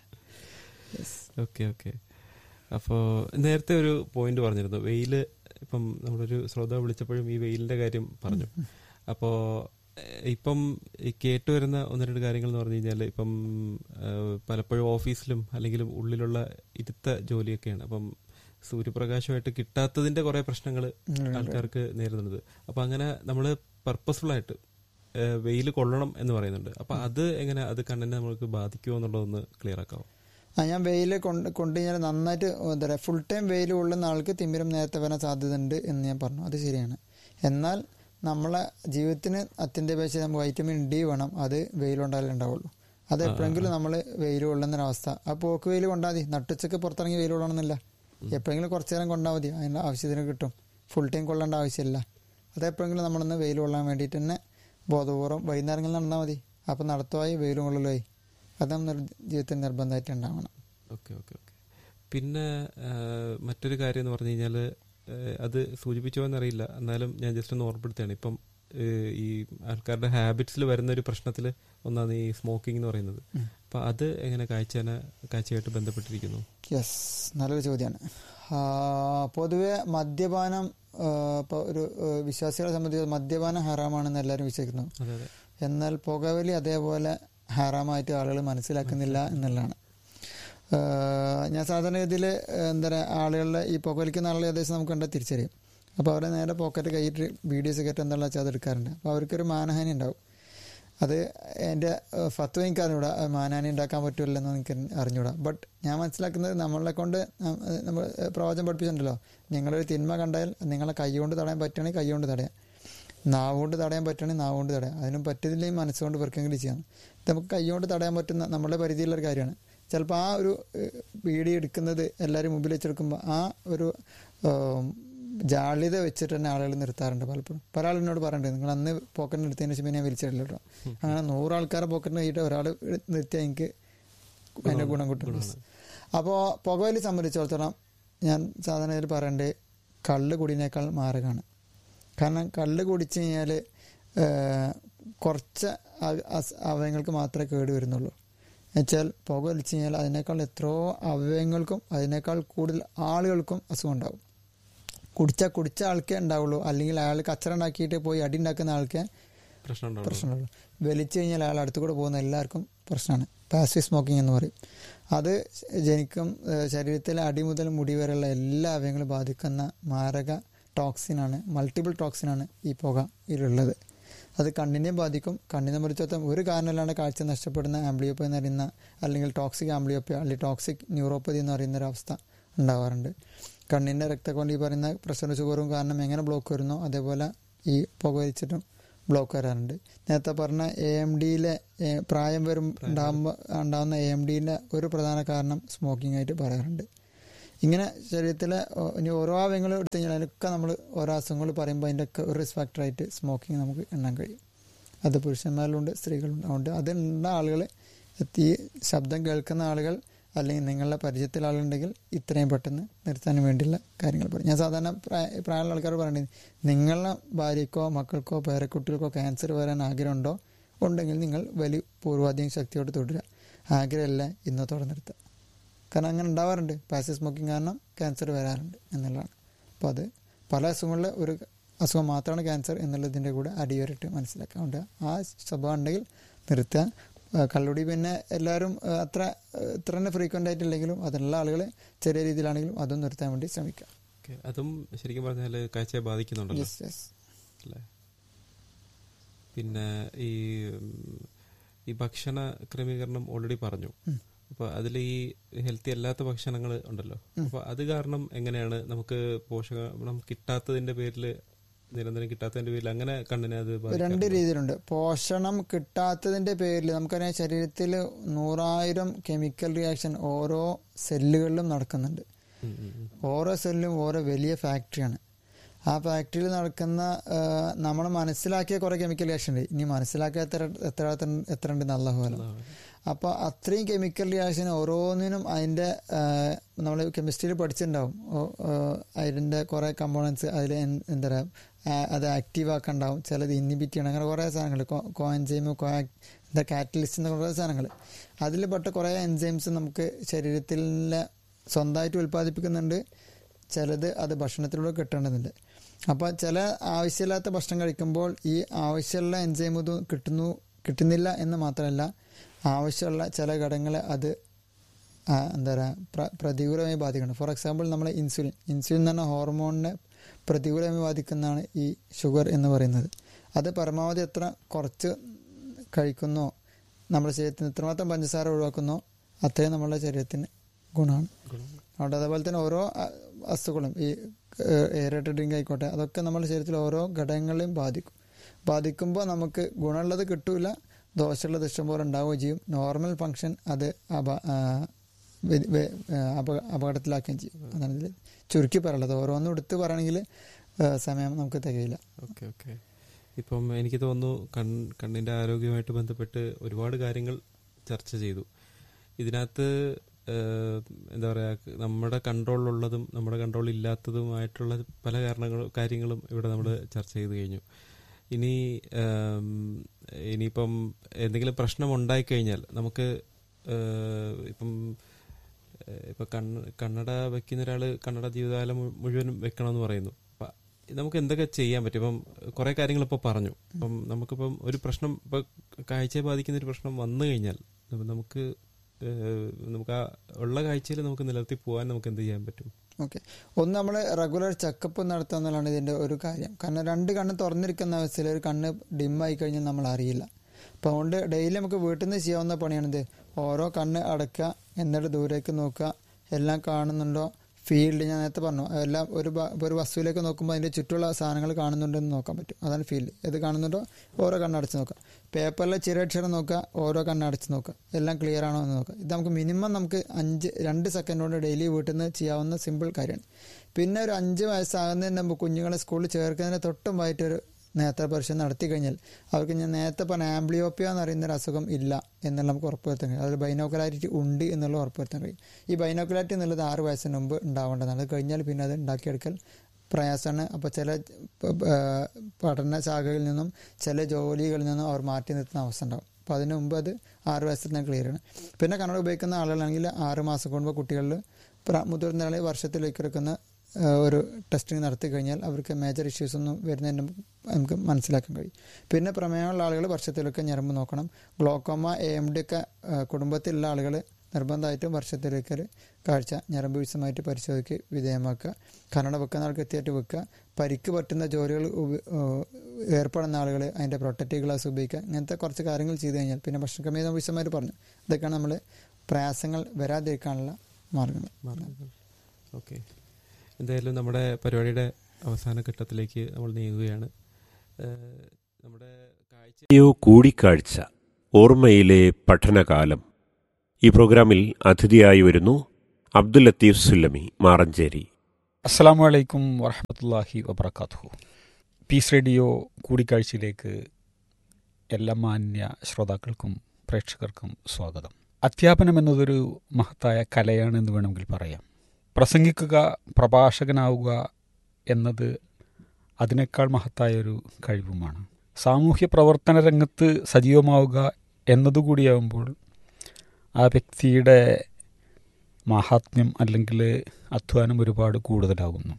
ഓക്കെ ഓക്കെ അപ്പോൾ നേരത്തെ ഒരു പോയിന്റ് പറഞ്ഞിരുന്നു വെയില് ഇപ്പം നമ്മളൊരു ശ്രോതാവ് വിളിച്ചപ്പോഴും ഈ വെയിലിന്റെ കാര്യം പറഞ്ഞു അപ്പോൾ ഇപ്പം ഈ കേട്ട് വരുന്ന ഒന്ന് രണ്ട് കാര്യങ്ങൾ എന്ന് പറഞ്ഞു കഴിഞ്ഞാൽ ഇപ്പം ഏഹ്, പലപ്പോഴും ഓഫീസിലും അല്ലെങ്കിൽ ഉള്ളിലുള്ള ഇരുത്ത ജോലിയൊക്കെയാണ് അപ്പം സൂര്യപ്രകാശമായിട്ട് കിട്ടാത്തതിന്റെ കുറെ പ്രശ്നങ്ങൾ ആൾക്കാർക്ക് നേരിടുന്നത് അപ്പൊ അങ്ങനെ നമ്മൾ പർപ്പസ്ഫുൾ ആയിട്ട് വെയിൽ കൊള്ളണം എന്ന് പറയുന്നുണ്ട് അപ്പൊ അത് എങ്ങനെ അത് കണ്ണിനെ നമുക്ക് ബാധിക്കുമോ എന്നുള്ളതൊന്ന് ക്ലിയർ ആക്കാവോ ആ ഞാൻ വെയിൽ കൊണ്ട് കൊണ്ടു കഴിഞ്ഞാൽ നന്നായിട്ട് എന്താ പറയുക ഫുൾ ടൈം വെയിൽ കൊള്ളുന്ന ആൾക്ക് തിമിരം നേരത്തെ വരാൻ സാധ്യതയുണ്ട് എന്ന് ഞാൻ പറഞ്ഞു അത് ശരിയാണ് എന്നാൽ നമ്മളെ ജീവിതത്തിന് അത്യന്താപേക്ഷിച്ച് നമുക്ക് വൈറ്റമിൻ ഡി വേണം അത് വെയിലുണ്ടായാലേ ഉണ്ടാവുള്ളൂ അത് എപ്പോഴെങ്കിലും നമ്മൾ വെയിൽ കൊള്ളുന്നൊരവസ്ഥ ആ പോക്ക് വെയിൽ കൊണ്ടാൽ മതി നട്ടുച്ചക്ക് പുറത്തിറങ്ങി വെയിൽ കൊള്ളണമെന്നില്ല എപ്പോഴെങ്കിലും കുറച്ചു നേരം കൊണ്ടാൽ മതി അതിൻ്റെ ആവശ്യത്തിന് കിട്ടും ഫുൾ ടൈം കൊള്ളേണ്ട ആവശ്യമില്ല അത് എപ്പോഴെങ്കിലും നമ്മളൊന്ന് വെയിൽ കൊള്ളാൻ വേണ്ടിയിട്ട് തന്നെ ബോധപൂർവ്വം വൈകുന്നേരങ്ങളിൽ നടന്നാൽ മതി അപ്പം നടത്തുമായി വെയിലും കൊള്ളലുമായി അത് നമ്മുടെ ജീവിതത്തിൽ നിർബന്ധമായിട്ട് ഉണ്ടാവണം ഓക്കെ ഓക്കെ ഓക്കെ പിന്നെ ആ, മറ്റൊരു കാര്യം എന്ന് പറഞ്ഞു കഴിഞ്ഞാൽ അത് സൂചിപ്പിച്ചോ എന്നറിയില്ല എന്നാലും ഞാൻ ജസ്റ്റ് ഒന്ന് ഓർമ്മപ്പെടുത്തുകയാണ് ഇപ്പം ഏ, ഈ ആൾക്കാരുടെ ഹാബിറ്റ്സിൽ വരുന്ന ഒരു പ്രശ്നത്തിൽ ഒന്നാണ് ഈ സ്മോക്കിംഗ് എന്ന് പറയുന്നത് അപ്പൊ അത് എങ്ങനെ കാഴ്ചനെ കാഴ്ചയായിട്ട് ബന്ധപ്പെട്ടിരിക്കുന്നു യെസ് നല്ലൊരു ചോദ്യമാണ് പൊതുവെ മദ്യപാനം ഇപ്പോൾ ഒരു ആ, വിശ്വാസികളെ സംബന്ധിച്ച് മദ്യപാനം ഹറാമാണെന്ന് എല്ലാവരും വിശ്വസിക്കുന്നു അതെ അതെ എന്നാൽ പുകവലി അതേപോലെ ഹറാമായിട്ട് ആളുകൾ മനസ്സിലാക്കുന്നില്ല എന്നുള്ളതാണ് ആ, ഞാൻ സാധാരണഗതിയിൽ എന്താ പറയുക ആളുകളുടെ ഈ പുകവലിക്കുന്ന ആളുകളെ ഏകദേശം നമുക്ക് കണ്ടാൽ തിരിച്ചറിയും അപ്പോൾ അവരെ നേരെ പോക്കറ്റ് കൈയിട്ട് വീഡിയോസ് കയറ്റി എന്നുള്ള വെച്ചാൽ അതെടുക്കാറുണ്ട് അപ്പോൾ അവർക്കൊരു മാനഹാനി ഉണ്ടാവും അത് എൻ്റെ ഫത്വ എനിക്ക് അറിഞ്ഞൂടാ അത് മാനാനി ഉണ്ടാക്കാൻ പറ്റില്ലെന്ന് എനിക്ക് അറിഞ്ഞൂടാ ബട്ട് ഞാൻ മനസ്സിലാക്കുന്നത് നമ്മളെ കൊണ്ട് നം- നമ്മൾ പ്രവചനം പഠിപ്പിച്ചിട്ടുണ്ടല്ലോ നിങ്ങളൊരു തിന്മ കണ്ടാൽ നിങ്ങളെ കൈ കൊണ്ട് തടയാൻ പറ്റുകയാണെങ്കിൽ കൈ കൊണ്ട് തടയാം നാവ് കൊണ്ട് തടയാൻ പറ്റുകയാണെങ്കിൽ നാവ് കൊണ്ട് തടയാം അതിനും പറ്റില്ലെങ്കിൽ മനസ്സുകൊണ്ട് വെറുക്കെങ്കിലും ചെയ്യാം ഇത് നമുക്ക് കൈ കൊണ്ട് തടയാൻ പറ്റുന്ന നമ്മുടെ പരിധിയിലുള്ള കാര്യമാണ് ചിലപ്പോൾ ആ ഒരു ഏഹ്, വീഡിയോ എടുക്കുന്നത് എല്ലാവരും മുമ്പിൽ വെച്ചെടുക്കുമ്പോൾ ആ ഒരു ഏഹ്, ജാള്യത വെച്ചിട്ട് തന്നെ ആളുകൾ നിർത്താറുണ്ട് പലപ്പോഴും പല ആളും എന്നോട് പറഞ്ഞിട്ടുണ്ട് നിങ്ങൾ അന്ന് പോക്കറ്റിന് എടുത്തതിന് ശേഷം പിന്നെ ഞാൻ വലിച്ചിട്ടില്ല കേട്ടോ അങ്ങനെ നൂറ് ആൾക്കാരെ പോക്കറ്റിന് കഴിഞ്ഞിട്ട് ഒരാൾ നിർത്തിയാൽ എനിക്ക് അതിൻ്റെ ഗുണം കിട്ടും അപ്പോൾ പുകവലി സംബന്ധിച്ചിടത്തോളം ഞാൻ സാധാരണ ഇതിൽ പറയണ്ടേ കള്ള് കുടിനേക്കാൾ മാരകമാണ് കാരണം കള്ള് കുടിച്ചു കഴിഞ്ഞാൽ കുറച്ച് അ- അസ് അവയവങ്ങൾക്ക് മാത്രമേ കേട് വരുന്നുള്ളൂ എന്നുവെച്ചാൽ പുക വലിച്ചു കഴിഞ്ഞാൽ അതിനേക്കാൾ എത്രയോ അവയവങ്ങൾക്കും അതിനേക്കാൾ കൂടുതൽ ആളുകൾക്കും അസുഖം ഉണ്ടാവും കുടിച്ചാൽ കുടിച്ച ആൾക്കേ ഉണ്ടാവുള്ളൂ അല്ലെങ്കിൽ അയാൾ കച്ചറ ഉണ്ടാക്കിയിട്ട് പോയി അടി ഉണ്ടാക്കുന്ന ആൾക്കേ പ്രശ്നം ഉണ്ടാവും പ്രശ്നമുള്ളൂ വലിച്ചു കഴിഞ്ഞാൽ അയാൾ അടുത്ത് കൂടെ പോകുന്ന എല്ലാവർക്കും പ്രശ്നമാണ് പാസീവ് സ്മോക്കിംഗ് എന്ന് പറയും അത് ജനിക്കും ഏഹ് ശരീരത്തിലെ അടി മുതൽ മുടി വരെയുള്ള എല്ലാ അവയവങ്ങളും ബാധിക്കുന്ന മാരക ടോക്സിനാണ് മൾട്ടിപ്പിൾ ടോക്സിനാണ് ഈ പുക ഇതിലുള്ളത് അത് കണ്ണിനെയും ബാധിക്കും കണ്ണിനെ മറിച്ചോത്തം ഒരു കാരണമില്ലാണ്ട് കാഴ്ച നഷ്ടപ്പെടുന്ന ആംബ്ലിയോപ്പ എന്ന് പറയുന്ന അല്ലെങ്കിൽ ടോക്സിക് ആംബ്ലിയോപ്പ അല്ലെങ്കിൽ ടോക്സിക് ന്യൂറോപ്പതി എന്ന് പറയുന്ന ഒരു അവസ്ഥ ഉണ്ടാവാറുണ്ട് കണ്ണിൻ്റെ രക്തക്കൊണ്ടി പറയുന്ന പ്രഷറും ഷുഗറും കാരണം എങ്ങനെ ബ്ലോക്ക് വരുന്നോ അതേപോലെ ഈ പുക വലിച്ചിട്ടും ബ്ലോക്ക് വരാറുണ്ട് നേരത്തെ പറഞ്ഞ എ എം ഡിയിലെ പ്രായം വരും ഉണ്ടാകുമ്പോൾ ഉണ്ടാകുന്ന എ എം ഡിൻ്റെ ഒരു പ്രധാന കാരണം സ്മോക്കിംഗ് ആയിട്ട് പറയാറുണ്ട് ഇങ്ങനെ ശരീരത്തിലെ ഓ, ഇനി ഓരോ അവയവങ്ങളും എടുത്തു കഴിഞ്ഞാൽ അതിനൊക്കെ നമ്മൾ ഓരോ അസുഖങ്ങൾ പറയുമ്പോൾ അതിൻ്റെ ഒക്കെ ഒരു റിസ്ക് ഫാക്ടറായിട്ട് സ്മോക്കിംഗ് നമുക്ക് എണ്ണാൻ കഴിയും അത് പുരുഷന്മാരിലുണ്ട് സ്ത്രീകളുണ്ട് അതുകൊണ്ട് അതുള്ള ആളുകൾ ഈ ശബ്ദം കേൾക്കുന്ന ആളുകൾ അല്ലെങ്കിൽ നിങ്ങളുടെ പരിചയത്തിൽ ആളുണ്ടെങ്കിൽ ഇത്രയും പെട്ടെന്ന് നിർത്താൻ വേണ്ടിയുള്ള കാര്യങ്ങൾ പറയും ഞാൻ സാധാരണ പ്രായ പ്രായമുള്ള ആൾക്കാർ പറയുന്നത് നിങ്ങളുടെ ഭാര്യക്കോ മക്കൾക്കോ പേരക്കുട്ടികൾക്കോ ക്യാൻസർ വരാൻ ആഗ്രഹമുണ്ടോ ഉണ്ടെങ്കിൽ നിങ്ങൾ വലിയ പൂർവാധികം ശക്തിയോട് തുടരുക ആഗ്രഹമല്ല ഇന്നത്തോടെ നിർത്തുക കാരണം അങ്ങനെ ഉണ്ടാവാറുണ്ട് പാസീവ് സ്മോക്കിംഗ് കാരണം ക്യാൻസർ വരാറുണ്ട് എന്നുള്ളതാണ് അപ്പോൾ അത് പല അസുഖങ്ങളിലെ ഒരു അസുഖം മാത്രമാണ് ക്യാൻസർ എന്നുള്ളതിൻ്റെ കൂടെ അടിയൊരിട്ട് മനസ്സിലാക്കുക അതുകൊണ്ട് ആ സ്വഭാവം ഉണ്ടെങ്കിൽ നിർത്തുക ആ, കള്ളുടി പിന്നെ എല്ലാവരും ആ, അത്ര ആ, ഇത്ര തന്നെ ഫ്രീക്വൻ്റ് ആയിട്ടില്ലെങ്കിലും അതുള്ള ആളുകൾ ചെറിയ രീതിയിലാണെങ്കിലും അതും നിർത്താൻ വേണ്ടി ശ്രമിക്കുക ഓക്കെ അതും ശരിക്കും പറഞ്ഞാൽ കാഴ്ചയെ ബാധിക്കുന്നുണ്ടല്ലോ യെസ് യെസ് അല്ലേ പിന്നെ ഈ ഉം, ഈ ഭക്ഷണ ക്രമീകരണം ഓൾറെഡി പറഞ്ഞു അപ്പൊ അതിൽ ഈ ഹെൽത്തി അല്ലാത്ത ഭക്ഷണങ്ങൾ ഉണ്ടല്ലോ അപ്പൊ അത് കാരണം എങ്ങനെയാണ് നമുക്ക് പോഷകം കിട്ടാത്തതിന്റെ പേരിൽ നിരന്തരം കിട്ടാത്തതിന്റെ പേരിൽ അങ്ങനെ കണ്ണിനെ അത് രണ്ട് ബാധിക്കാറുണ്ടോ? രീതിയിലുണ്ട് പോഷണം കിട്ടാത്തതിന്റെ പേരിൽ നമുക്കറിയാം ശരീരത്തിൽ നൂറായിരം കെമിക്കൽ റിയാക്ഷൻ ഓരോ സെല്ലുകളിലും നടക്കുന്നുണ്ട് ഉം, ഉം, ഉം. ഓരോ സെല്ലും ഓരോ വലിയ ഫാക്ടറിയാണ് ആ ഫാക്ടറിയിൽ നടക്കുന്ന നമ്മൾ മനസ്സിലാക്കിയ കുറെ കെമിക്കൽ റിയാക്ഷൻ ഉണ്ട് ഇനി മനസ്സിലാക്കാത്ത എത്ര എത്ര എത്ര ഉണ്ട് നല്ല പോലെ അപ്പോൾ അത്രയും കെമിക്കൽ റിയാക്ഷൻ ഓരോന്നിനും അതിൻ്റെ നമ്മൾ കെമിസ്ട്രിയിൽ പഠിച്ചിട്ടുണ്ടാവും ഓ- ഓ, അതിൻ്റെ കുറേ കമ്പോണൻസ് അതിൽ എന്താ പറയുക അത് ആക്റ്റീവ് ആക്കണ്ടാവും ചിലത് ഇന്നിബിറ്റ് ചെയ്യണം അങ്ങനെ കുറേ സാധനങ്ങൾ കോഎൻസൈം കോ എന്താ കാറ്റലിസ്റ്റ് എന്ന കുറേ സാധനങ്ങൾ അതിൽ പെട്ട കുറേ എൻസൈംസ് നമുക്ക് ശരീരത്തിലെ സ്വന്തമായിട്ട് ഉൽപ്പാദിപ്പിക്കുന്നുണ്ട് ചിലത് അത് ഭക്ഷണത്തിലൂടെ കിട്ടേണ്ടതുണ്ട് അപ്പോൾ ചില ആവശ്യമില്ലാത്ത ഭക്ഷണം കഴിക്കുമ്പോൾ ഈ ആവശ്യമുള്ള എൻസൈം ഇത് കിട്ടുന്നു കിട്ടുന്നില്ല എന്ന് മാത്രമല്ല ആവശ്യമുള്ള ചില ഘടകങ്ങളെ അത് ആ, എന്താ പറയുക പ്ര പ്രതികൂലമായി ബാധിക്കണം ഫോർ എക്സാമ്പിൾ നമ്മൾ ഇൻസുലിൻ ഇൻസുലിൻ എന്ന് പറഞ്ഞ ഹോർമോണിനെ പ്രതികൂലമായി ബാധിക്കുന്നതാണ് ഈ ഷുഗർ എന്ന് പറയുന്നത് അത് പരമാവധി എത്ര കുറച്ച് കഴിക്കുന്നോ നമ്മുടെ ശരീരത്തിന് എത്രമാത്രം പഞ്ചസാര ഒഴിവാക്കുന്നോ അത്രയും നമ്മുടെ ശരീരത്തിന് ഗുണമാണ് അതുകൊണ്ട് അതേപോലെ തന്നെ ഓരോ അ- വസ്തുക്കളും ഈ എയറേറ്റഡ് ഡ്രിങ്ക് ആയിക്കോട്ടെ അതൊക്കെ നമ്മുടെ ശരീരത്തിൽ ഓരോ ഘടകങ്ങളെയും ബാധിക്കും ബാധിക്കുമ്പോൾ നമുക്ക് ഗുണമുള്ളത് കിട്ടൂല ദോഷമുള്ളത് ഇഷ്ടംപോലെ ഉണ്ടാവുകയും ചെയ്യും നോർമൽ ഫങ്ഷൻ അത് അപ ആ, വെ- വെ- ആ, അപ- അപകടത്തിലാക്കുകയും ചെയ്യും അതാണ് ഇതിൽ ചുരുക്കി പറയുള്ളത് ഓരോന്നും എടുത്ത് പറയണമെങ്കിൽ ആ, സമയം നമുക്ക് തികയില്ല ഓക്കെ ഓക്കെ ഇപ്പം എനിക്ക് തോന്നുന്നു കൺ കണ്ണിന്റെ ആരോഗ്യവുമായിട്ട് ബന്ധപ്പെട്ട് ഒരുപാട് കാര്യങ്ങൾ ചർച്ച ചെയ്തു ഇതിനകത്ത് ഏഹ്, എന്താ പറയാ നമ്മുടെ കൺട്രോളിലുള്ളതും നമ്മുടെ കൺട്രോൾ ഇല്ലാത്തതുമായിട്ടുള്ള പല കാരണങ്ങളും കാര്യങ്ങളും ഇവിടെ നമ്മൾ ചർച്ച ചെയ്ത് കഴിഞ്ഞു ഇനി ഏം, ഇനിയിപ്പം എന്തെങ്കിലും പ്രശ്നം ഉണ്ടായിക്കഴിഞ്ഞാൽ നമുക്ക് ഏഹ്, ഇപ്പം ഏഹ്, ഇപ്പൊ കണ്ണ് കണ്ണട വെക്കുന്ന ഒരാള് കണ്ണട ജീവിതകാലം മു- മുഴുവനും വെക്കണമെന്ന് പറയുന്നു അപ്പൊ നമുക്ക് എന്തൊക്കെ ചെയ്യാൻ പറ്റും ഇപ്പം കുറെ കാര്യങ്ങൾ ഇപ്പൊ പറഞ്ഞു അപ്പം നമുക്കിപ്പം ഒരു പ്രശ്നം ഇപ്പൊ കാഴ്ചയെ ബാധിക്കുന്ന ഒരു പ്രശ്നം വന്നു കഴിഞ്ഞാൽ നമ്മ- നമുക്ക് ഏഹ്, നമുക്ക് ആ ഉള്ള കാഴ്ചയിൽ നമുക്ക് നിലനിർത്തി പോകാൻ നമുക്ക് എന്ത് ചെയ്യാൻ പറ്റും ഓക്കെ ഒന്ന് നമ്മൾ റെഗുലർ ചെക്കപ്പ് നടത്തുക എന്നുള്ളതാണ് ഇതിൻ്റെ ഒരു കാര്യം കാരണം രണ്ട് കണ്ണ് തുറന്നിരിക്കുന്ന അവസ്ഥയിൽ ഒരു കണ്ണ് ഡിമ്മായി കഴിഞ്ഞാൽ നമ്മൾ അറിയില്ല അപ്പോൾ അതുകൊണ്ട് ഡെയിലി നമുക്ക് വീട്ടിൽ നിന്ന് ചെയ്യാവുന്ന പണിയാണിത് ഓരോ കണ്ണ് അടക്കുക എന്നിട്ട് ദൂരേക്ക് നോക്കുക എല്ലാം കാണുന്നുണ്ടോ ഫീൽഡ് ഞാൻ നേരത്തെ പറഞ്ഞു എല്ലാം ഒരു ബ- ഒരു വസ്തുവിലേക്ക് നോക്കുമ്പോൾ അതിൻ്റെ ചുറ്റുമുള്ള സാധനങ്ങൾ കാണുന്നുണ്ടെന്ന് നോക്കാൻ പറ്റും അതാണ് ഫീൽഡ് ഏത് കാണുന്നുണ്ടോ ഓരോ കണ്ണടച്ച് നോക്കുക പേപ്പറിലെ ചെറിയക്ഷരം നോക്കുക ഓരോ കണ്ണടച്ച് നോക്കുക എല്ലാം ക്ലിയർ ആണോ എന്ന് നോക്കുക ഇത് നമുക്ക് മിനിമം നമുക്ക് അഞ്ച് രണ്ട് സെക്കൻഡ് കൊണ്ട് ഡെയിലി വീട്ടിൽ നിന്ന് ചെയ്യാവുന്ന സിമ്പിൾ കാര്യമാണ് പിന്നെ ഒരു അഞ്ച് വയസ്സാകുന്നതിന് മുമ്പ് കുഞ്ഞുങ്ങളെ സ്കൂളിൽ ചേർക്കുന്നതിന് തൊട്ടുമായിട്ട് ഒരു നേത്ര പരിശോധന നടത്തി കഴിഞ്ഞാൽ അവർക്ക് ഞാൻ നേരത്തെ പറഞ്ഞ ആംബ്ലിയോപ്പിയ എന്ന് പറയുന്ന ഒരു അസുഖം ഇല്ല എന്നുള്ള നമുക്ക് ഉറപ്പുവരുത്താൻ കഴിയും അതിൽ ബൈനോക്കുലാരിറ്റി ഉണ്ട് എന്നുള്ള ഉറപ്പുവരുത്താൻ കഴിയും ഈ ബൈനോക്കുലാരിറ്റി എന്നുള്ളത് ആറ് വയസ്സിന് മുമ്പ് ഉണ്ടാവേണ്ടതാണ് അത് കഴിഞ്ഞാൽ പിന്നെ അത് ഉണ്ടാക്കിയെടുക്കൽ പ്രയാസമാണ് അപ്പോൾ ചില പ- പ- പഠന ശാഖകളിൽ നിന്നും ചില ജോലികളിൽ നിന്നും അവർ മാറ്റി നിർത്തുന്ന അവസ്ഥ ഉണ്ടാവും അപ്പോൾ അതിന് മുമ്പ് അത് ആറ് വയസ്സിൽ തന്നെ ക്ലിയർ ആണ് പിന്നെ കണ്ണട ഉപയോഗിക്കുന്ന ആളുകളാണെങ്കിൽ ആറ് മാസം കൂടുമ്പോൾ കുട്ടികളിൽ പ്ര- മുതിർന്ന ആളെ വർഷത്തിലേക്ക് എടുക്കുന്ന ആ, ഒരു ടെസ്റ്റിംഗ് നടത്തി കഴിഞ്ഞാൽ അവർക്ക് മേജർ ഇഷ്യൂസ് ഒന്നും വരുന്നതിന് മുമ്പ് നമുക്ക് മനസ്സിലാക്കാൻ കഴിയും പിന്നെ പ്രമേയമുള്ള ആളുകൾ വർഷത്തിലൊക്കെ ഞരമ്പ് നോക്കണം ഗ്ലോക്കോമ എ എം ഡി ഒക്കെ ആ, കുടുംബത്തിലുള്ള ആളുകൾ നിർബന്ധമായിട്ടും വർഷത്തിലേക്ക് ഒരു കാഴ്ച ഞരമ്പ് വിശദമായിട്ട് പരിശോധിക്ക് വിധേയമാക്കുക കന്നഡ വെക്കുന്ന ആൾക്ക് എത്തിയായിട്ട് വെക്കുക പരിക്ക് പറ്റുന്ന ജോലികൾ ഉപ- ഏഹ് ഏർപ്പെടുന്ന ആളുകൾ അതിൻ്റെ പ്രൊട്ടക്റ്റീവ് ഗ്ലാസ് ഉപയോഗിക്കുക ഇങ്ങനത്തെ കുറച്ച് കാര്യങ്ങൾ ചെയ്തു കഴിഞ്ഞാൽ പിന്നെ ഭക്ഷണക്രമീത വിശദമായിട്ട് പറഞ്ഞു ഇതൊക്കെയാണ് നമ്മൾ പ്രയാസങ്ങൾ വരാതിരിക്കാനുള്ള മാർഗങ്ങൾ ഓക്കെ എന്തായാലും നമ്മുടെ പരിപാടിയുടെ അവസാന ഘട്ടത്തിലേക്ക് നമ്മൾ നീങ്ങുകയാണ് ഏഹ്, നമ്മുടെ കാഴ്ച റേഡിയോ കൂടിക്കാഴ്ച ഓർമ്മയിലെ പഠനകാലം ഈ പ്രോഗ്രാമിൽ അതിഥിയായി വരുന്നു അബ്ദുൽ ലത്തീഫ് സുല്ലമി മാറഞ്ചേരി അസ്സാം വലൈക്കും വറഹമത്തല്ലാഹി വബർക്കാത്തു പീസ് റേഡിയോ കൂടിക്കാഴ്ചയിലേക്ക് എല്ലാ മാന്യ ശ്രോതാക്കൾക്കും പ്രേക്ഷകർക്കും സ്വാഗതം അധ്യാപനം എന്നതൊരു മഹത്തായ കലയാണ് എന്ന് വേണമെങ്കിൽ പറയാം പ്രസംഗിക്കുക പ്രഭാഷകനാവുക എന്നത് അതിനേക്കാൾ മഹത്തായ ഒരു കഴിവുമാണ് സാമൂഹ്യ പ്രവർത്തന രംഗത്ത് സജീവമാവുക എന്നതുകൂടിയാവുമ്പോൾ ആ വ്യക്തിയുടെ മാഹാത്മ്യം അല്ലെങ്കിൽ അധ്വാനം ഒരുപാട് കൂടുതലാകുന്നു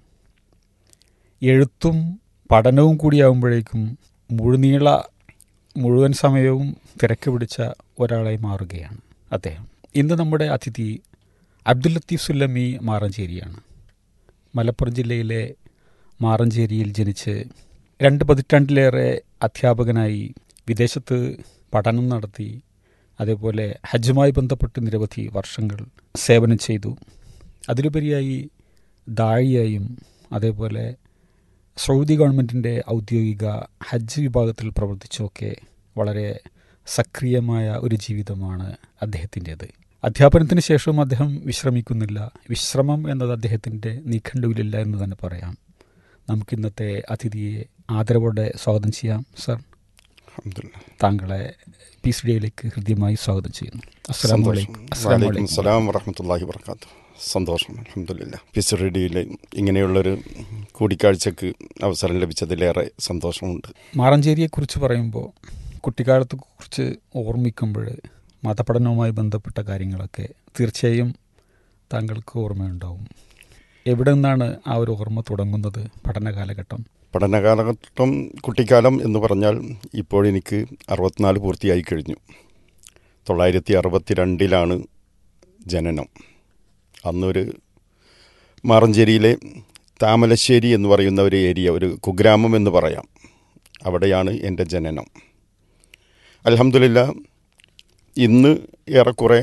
എഴുത്തും പഠനവും കൂടിയാകുമ്പോഴേക്കും മുഴുനീള മുഴുവൻ സമയവും തിരക്ക് പിടിച്ച ഒരാളായി മാറുകയാണ് അദ്ദേഹം ഇന്ന് നമ്മുടെ അതിഥി അബ്ദുൽ ലത്തീഫ് സുല്ലമി മാറഞ്ചേരിയാണ് മലപ്പുറം ജില്ലയിലെ മാറഞ്ചേരിയിൽ ജനിച്ച് രണ്ട് പതിറ്റാണ്ടിലേറെ അധ്യാപകനായി വിദേശത്ത് പഠനം നടത്തി അതേപോലെ ഹജ്ജുമായി ബന്ധപ്പെട്ട് നിരവധി വർഷങ്ങൾ സേവനം ചെയ്തു അതിലുപരിയായി ദാഴിയായും അതേപോലെ സൗദി ഗവൺമെൻറ്റിൻ്റെ ഔദ്യോഗിക ഹജ്ജ് വിഭാഗത്തിൽ പ്രവർത്തിച്ചൊക്കെ വളരെ സക്രിയമായ ഒരു ജീവിതമാണ് അദ്ദേഹത്തിൻ്റേത് അധ്യാപനത്തിന് ശേഷവും അദ്ദേഹം വിശ്രമിക്കുന്നില്ല വിശ്രമം എന്നത് അദ്ദേഹത്തിൻ്റെ നീഖണ്ഡുവിലില്ല എന്ന് തന്നെ പറയാം നമുക്കിന്നത്തെ അതിഥിയെ ആദരവോടെ സ്വാഗതം ചെയ്യാം സർ താങ്കളെ പീസ് ഡേയിലേക്ക് ഹൃദ്യമായി സ്വാഗതം ചെയ്യുന്നു അസ്സലാമു സന്തോഷം അലൈക്കും. അസ്സലാമു വലൈക്കും അലൈക്കും. സലാം വറഹമത്തല്ലാഹി വർക്കാത്തു സന്തോഷം അലഹമില്ല പിസ് റേഡിയോയിൽ ഇങ്ങനെയുള്ളൊരു കൂടിക്കാഴ്ചക്ക് അവസരം ലഭിച്ചതിലേറെ സന്തോഷമുണ്ട് മാറഞ്ചേരിയെക്കുറിച്ച് പറയുമ്പോൾ കുട്ടിക്കാലത്തെക്കുറിച്ച് ഓർമ്മിക്കുമ്പോൾ മതപഠനവുമായി ബന്ധപ്പെട്ട കാര്യങ്ങളൊക്കെ തീർച്ചയായും താങ്കൾക്ക് ഓർമ്മയുണ്ടാവും എവിടെ നിന്നാണ് ആ ഒരു ഓർമ്മ തുടങ്ങുന്നത് പഠന കാലഘട്ടം പഠനകാലഘട്ടം കുട്ടിക്കാലം എന്ന് പറഞ്ഞാൽ ഇപ്പോഴെനിക്ക് അറുപത്തിനാല് പൂർത്തിയായി കഴിഞ്ഞു തൊള്ളായിരത്തി അറുപത്തിരണ്ടിലാണ് ജനനം അന്നൊരു മാറഞ്ചേരിയിലെ താമലശ്ശേരി എന്ന് പറയുന്ന ഒരു ഏരിയ ഒരു കുഗ്രാമം എന്ന് പറയാം അവിടെയാണ് എൻ്റെ ജനനം അലഹമില്ല ഇന്ന് ഏറെക്കുറെ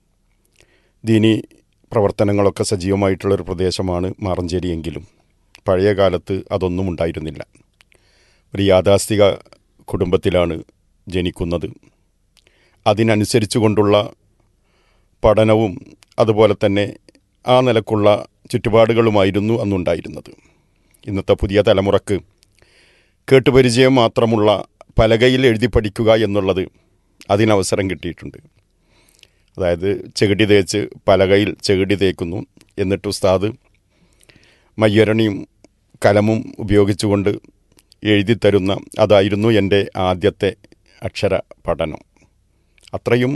ദീനി പ്രവർത്തനങ്ങളൊക്കെ സജീവമായിട്ടുള്ളൊരു പ്രദേശമാണ് മാറഞ്ചേരി എങ്കിലും പഴയ കാലത്ത് അതൊന്നും ഉണ്ടായിരുന്നില്ല ഒരു യാഥാസ്ഥിക കുടുംബത്തിലാണ് ജനിക്കുന്നത് അതിനനുസരിച്ച് കൊണ്ടുള്ള പഠനവും അതുപോലെ തന്നെ ആ നിലക്കുള്ള ചുറ്റുപാടുകളുമായിരുന്നു അന്നുണ്ടായിരുന്നത് ഇന്നത്തെ പുതിയ തലമുറക്ക് കേട്ടുപരിചയം മാത്രമുള്ള പലകയിൽ എഴുതി പഠിക്കുക എന്നുള്ളത് അതിനവസരം കിട്ടിയിട്ടുണ്ട് അതായത് ചെകിടി തേച്ച് പലകയിൽ ചെകിടി തേക്കുന്നു എന്നിട്ട് ഉസ്താദ് മയ്യരണിയും കലമും ഉപയോഗിച്ചുകൊണ്ട് എഴുതിത്തരുന്ന അതായിരുന്നു എൻ്റെ ആദ്യത്തെ അക്ഷര പഠനം അത്രയും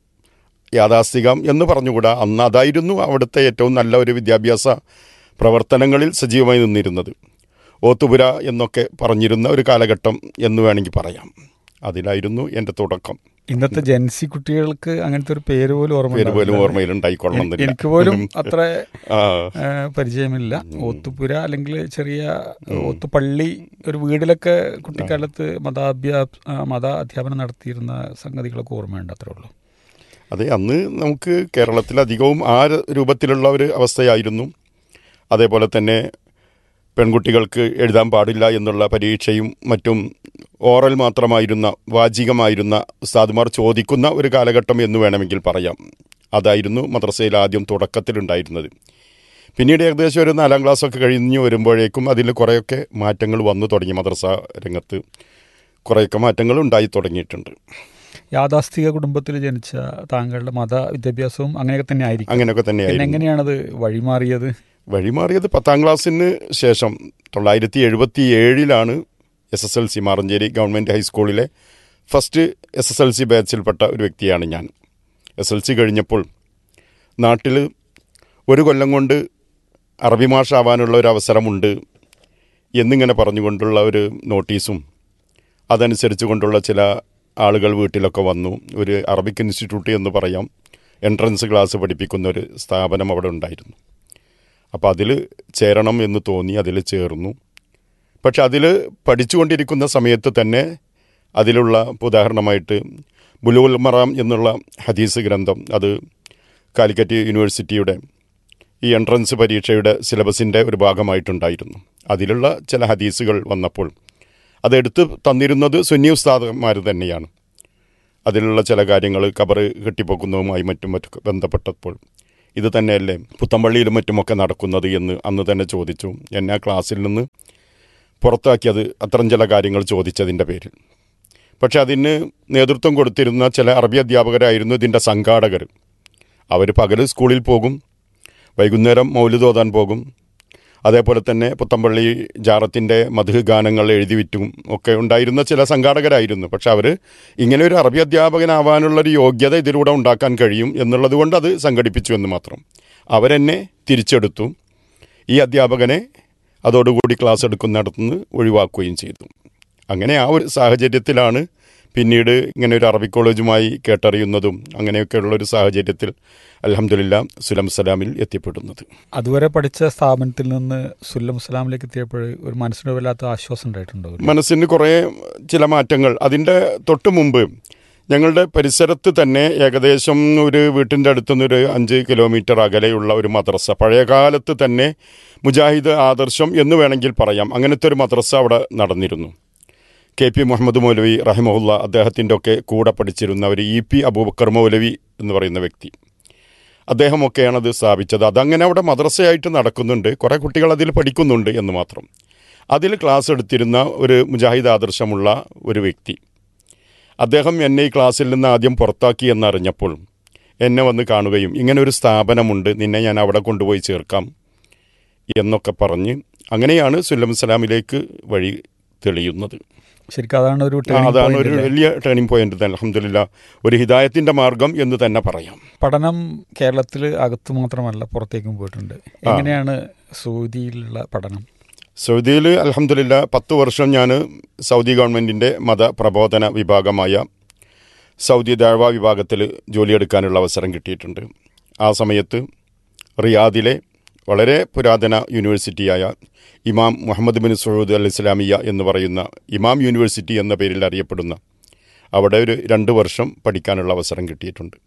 യാഥാസ്ഥികം എന്ന് പറഞ്ഞുകൂടാ അന്ന് അതായിരുന്നു അവിടുത്തെ ഏറ്റവും നല്ല ഒരു വിദ്യാഭ്യാസ പ്രവർത്തനങ്ങളിൽ സജീവമായി നിന്നിരുന്നത് ഓത്തുപുര എന്നൊക്കെ പറഞ്ഞിരുന്ന ഒരു കാലഘട്ടം എന്ന് വേണമെങ്കിൽ പറയാം അതിലായിരുന്നു എൻ്റെ തുടക്കം ഇന്നത്തെ ജൻസി കുട്ടികൾക്ക് അങ്ങനത്തെ ഒരു പേര് പോലും ഓർമ്മ പേര് പോലും ഉണ്ടാവില്ല. ഓർമ്മയിലുണ്ടായിക്കൊള്ളണമെന്നില്ല എനിക്ക് പോലും അത്ര ആ ആ, പരിചയമില്ല ഓത്തുപുര അല്ലെങ്കിൽ ചെറിയ ഓത്തുപള്ളി ഒരു വീട്ടിലൊക്കെ കുട്ടിക്കാലത്ത് മതാഭ്യാ ആ, മത അധ്യാപനം നടത്തിയിരുന്ന സംഗതികളൊക്കെ ഓർമ്മയുണ്ട് അത്രേ ഉള്ളൂ അതെ അന്ന് നമുക്ക് കേരളത്തിൽ അധികവും ആ രൂപത്തിലുള്ള ഒരു അവസ്ഥയായിരുന്നു അതേപോലെ തന്നെ പെൺകുട്ടികൾക്ക് എഴുതാൻ പാടില്ല എന്നുള്ള പരീക്ഷയും മറ്റും ഓറൽ മാത്രമായിരുന്ന വാചികമായിരുന്ന ഉസ്താദുമാർ ചോദിക്കുന്ന ഒരു കാലഘട്ടം എന്ന് വേണമെങ്കിൽ പറയാം അതായിരുന്നു മദ്രസയിൽ ആദ്യം തുടക്കത്തിലുണ്ടായിരുന്നത് പിന്നീട് ഏകദേശം ഒരു നാലാം ക്ലാസ്സൊക്കെ കഴിഞ്ഞ് വരുമ്പോഴേക്കും അതിൽ കുറേയൊക്കെ മാറ്റങ്ങൾ വന്നു തുടങ്ങി മദ്രസ രംഗത്ത് കുറേയൊക്കെ മാറ്റങ്ങൾ ഉണ്ടായി തുടങ്ങിയിട്ടുണ്ട് യാഥാസ്ഥിക കുടുംബത്തിൽ ജനിച്ച താങ്കളുടെ മത വിദ്യാഭ്യാസവും അങ്ങനെയൊക്കെ തന്നെ ആയിരിക്കും അങ്ങനെയൊക്കെ പിന്നെ തന്നെയായിരുന്നു എങ്ങനെയാണത് വഴിമാറിയത് വഴിമാറിയത് പത്താം ക്ലാസ്സിന് ശേഷം തൊള്ളായിരത്തി എഴുപത്തി ഏഴിലാണ് S S L C Maranchery government ഹൈസ്കൂളിലെ first S S L C ബാച്ചിൽപ്പെട്ട ഒരു വ്യക്തിയാണ് ഞാൻ എസ് എൽ സി കഴിഞ്ഞപ്പോൾ നാട്ടിൽ ഒരു കൊല്ലം കൊണ്ട് അറബി മാഷാവാനുള്ള ഒരു അവസരമുണ്ട് എന്നിങ്ങനെ പറഞ്ഞുകൊണ്ടുള്ള ഒരു നോട്ടീസും അതനുസരിച്ച് കൊണ്ടുള്ള ചില ആളുകൾ വീട്ടിലൊക്കെ വന്നു ഒരു അറബിക് ഇൻസ്റ്റിറ്റ്യൂട്ട് എന്ന് പറയാം എൻട്രൻസ് ക്ലാസ് പഠിപ്പിക്കുന്ന ഒരു സ്ഥാപനം അവിടെ ഉണ്ടായിരുന്നു അപ്പോൾ അതിൽ ചേരണം എന്ന് തോന്നി അതിൽ ചേർന്നു പക്ഷെ അതിൽ പഠിച്ചുകൊണ്ടിരിക്കുന്ന സമയത്ത് തന്നെ അതിലുള്ള ഇപ്പൊ ഉദാഹരണമായിട്ട് ബുലുൽ മറാം എന്നുള്ള ഹദീസ് ഗ്രന്ഥം അത് കാലിക്കറ്റ് യൂണിവേഴ്സിറ്റിയുടെ ഈ എൻട്രൻസ് പരീക്ഷയുടെ സിലബസിൻ്റെ ഒരു ഭാഗമായിട്ടുണ്ടായിരുന്നു അതിലുള്ള ചില ഹദീസുകൾ വന്നപ്പോൾ അതെടുത്ത് തന്നിരുന്നത് സുന്നി ഉസ്താദന്മാർ തന്നെയാണ് അതിലുള്ള ചില കാര്യങ്ങൾ കബറ് കെട്ടിപ്പൊക്കുന്നതുമായി മറ്റും മറ്റു ബന്ധപ്പെട്ടപ്പോൾ ഇത് തന്നെയല്ലേ പുത്തമ്പള്ളിയിലും മറ്റുമൊക്കെ നടക്കുന്നത് എന്ന് അന്ന് തന്നെ ചോദിച്ചു എന്നെ ആ ക്ലാസ്സിൽ നിന്ന് പുറത്താക്കിയത് അത്തരം ചില കാര്യങ്ങൾ ചോദിച്ചതിൻ്റെ പേരിൽ പക്ഷെ അതിന് നേതൃത്വം കൊടുത്തിരുന്ന ചില അറബി അധ്യാപകരായിരുന്നു ഇതിൻ്റെ സംഘാടകർ അവർ പകൽ സ്കൂളിൽ പോകും വൈകുന്നേരം മൗലിദ് ഓതാൻ പോകും അതേപോലെ തന്നെ പുത്തമ്പള്ളി ജാറത്തിൻ്റെ മധു ഗാനങ്ങൾ എഴുതി വിറ്റും ഒക്കെ ഉണ്ടായിരുന്ന ചില സംഘാടകരായിരുന്നു പക്ഷെ അവർ ഇങ്ങനെ ഒരു അറബി അധ്യാപകനാവാനുള്ളൊരു യോഗ്യത ഇതിലൂടെ ഉണ്ടാക്കാൻ കഴിയും എന്നുള്ളത് കൊണ്ട് അത് സംഘടിപ്പിച്ചു എന്ന് മാത്രം അവരെന്നെ തിരിച്ചെടുത്തു ഈ അധ്യാപകനെ അതോടുകൂടി ക്ലാസ് എടുക്കുന്നിടത്തുനിന്ന് ഒഴിവാക്കുകയും ചെയ്തു അങ്ങനെ ആ ഒരു സാഹചര്യത്തിലാണ് പിന്നീട് ഇങ്ങനെ ഒരു അറബി കോളേജുമായി കേട്ടറിയുന്നതും അങ്ങനെയൊക്കെയുള്ള ഒരു സാഹചര്യത്തിൽ അലഹമുല്ല സുലം സലാമിൽ എത്തിപ്പെടുന്നത് അതുവരെ പഠിച്ച സ്ഥാപനത്തിൽ നിന്ന് സുല്ലം സലാമിലേക്ക് എത്തിയപ്പോൾ ഒരു മനസ്സിന് വല്ലാത്ത ആശ്വാസം ഉണ്ടായിട്ടുണ്ടോ മനസ്സിന് കുറേ ചില മാറ്റങ്ങൾ അതിൻ്റെ തൊട്ട് മുമ്പ് ഞങ്ങളുടെ പരിസരത്ത് തന്നെ ഏകദേശം ഒരു വീട്ടിൻ്റെ അടുത്തുനിന്ന് ഒരു അഞ്ച് കിലോമീറ്റർ അകലെയുള്ള ഒരു മദ്രസ പഴയ കാലത്ത് തന്നെ മുജാഹിദ് ആദർശം എന്ന് വേണമെങ്കിൽ പറയാം അങ്ങനത്തെ ഒരു മദ്രസ അവിടെ നടന്നിരുന്നു കെ പി മുഹമ്മദ് മൗലവി റഹിമഹുല്ല അദ്ദേഹത്തിൻ്റെ ഒക്കെ കൂടെ പഠിച്ചിരുന്ന ഒരു ഇ പി അബൂബക്കർ മൗലവി എന്ന് പറയുന്ന വ്യക്തി അദ്ദേഹമൊക്കെയാണ് അത് സ്ഥാപിച്ചത് അതങ്ങനെ അവിടെ മദ്രസയായിട്ട് നടക്കുന്നുണ്ട് കുറേ കുട്ടികൾ അതിൽ പഠിക്കുന്നുണ്ട് എന്ന് മാത്രം അതിൽ ക്ലാസ് എടുത്തിരുന്ന ഒരു മുജാഹിദ് ആദർശമുള്ള ഒരു വ്യക്തി അദ്ദേഹം എന്നെ ഈ ക്ലാസ്സിൽ നിന്ന് ആദ്യം പുറത്താക്കി എന്നറിഞ്ഞപ്പോൾ എന്നെ വന്ന് കാണുകയും ഇങ്ങനെ ഒരു സ്ഥാപനമുണ്ട് നിന്നെ ഞാൻ അവിടെ കൊണ്ടുപോയി ചേർക്കാം എന്നൊക്കെ പറഞ്ഞ് അങ്ങനെയാണ് സുല്ലം സലാമിലേക്ക് വഴി തെളിയുന്നത് ശരിക്കും അതാണ് ഒരു ആ, turning അതാണ് point ഒരു അല്ലേ? വലിയ ടേണിംഗ് പോയിന്റ് തന്നെ അലഹമില്ല ഒരു ഹിദായത്തിന്റെ മാർഗം എന്ന് തന്നെ പറയാം പഠനം കേരളത്തിൽ അകത്ത് മാത്രമല്ല പുറത്തേക്കും പോയിട്ടുണ്ട് എങ്ങനെയാണ് സൗദിയിലുള്ള പഠനം സൗദിയിൽ അലഹമില്ല പത്ത് വർഷം ഞാൻ സൗദി ഗവൺമെൻറ്റിൻ്റെ മതപ്രബോധന വിഭാഗമായ സൗദി ദഴവ വിഭാഗത്തിൽ ജോലിയെടുക്കാനുള്ള അവസരം കിട്ടിയിട്ടുണ്ട് ആ സമയത്ത് റിയാദിലെ വളരെ പുരാതന യൂണിവേഴ്സിറ്റിയായ Imam Muhammad bin Saud al Islamiya എന്ന് പറയുന്ന ഇമാം യൂണിവേഴ്സിറ്റി എന്ന പേരിൽ അറിയപ്പെടുന്ന അവിടെ ഒരു രണ്ട് വർഷം പഠിക്കാനുള്ള അവസരം കിട്ടിയിട്ടുണ്ട്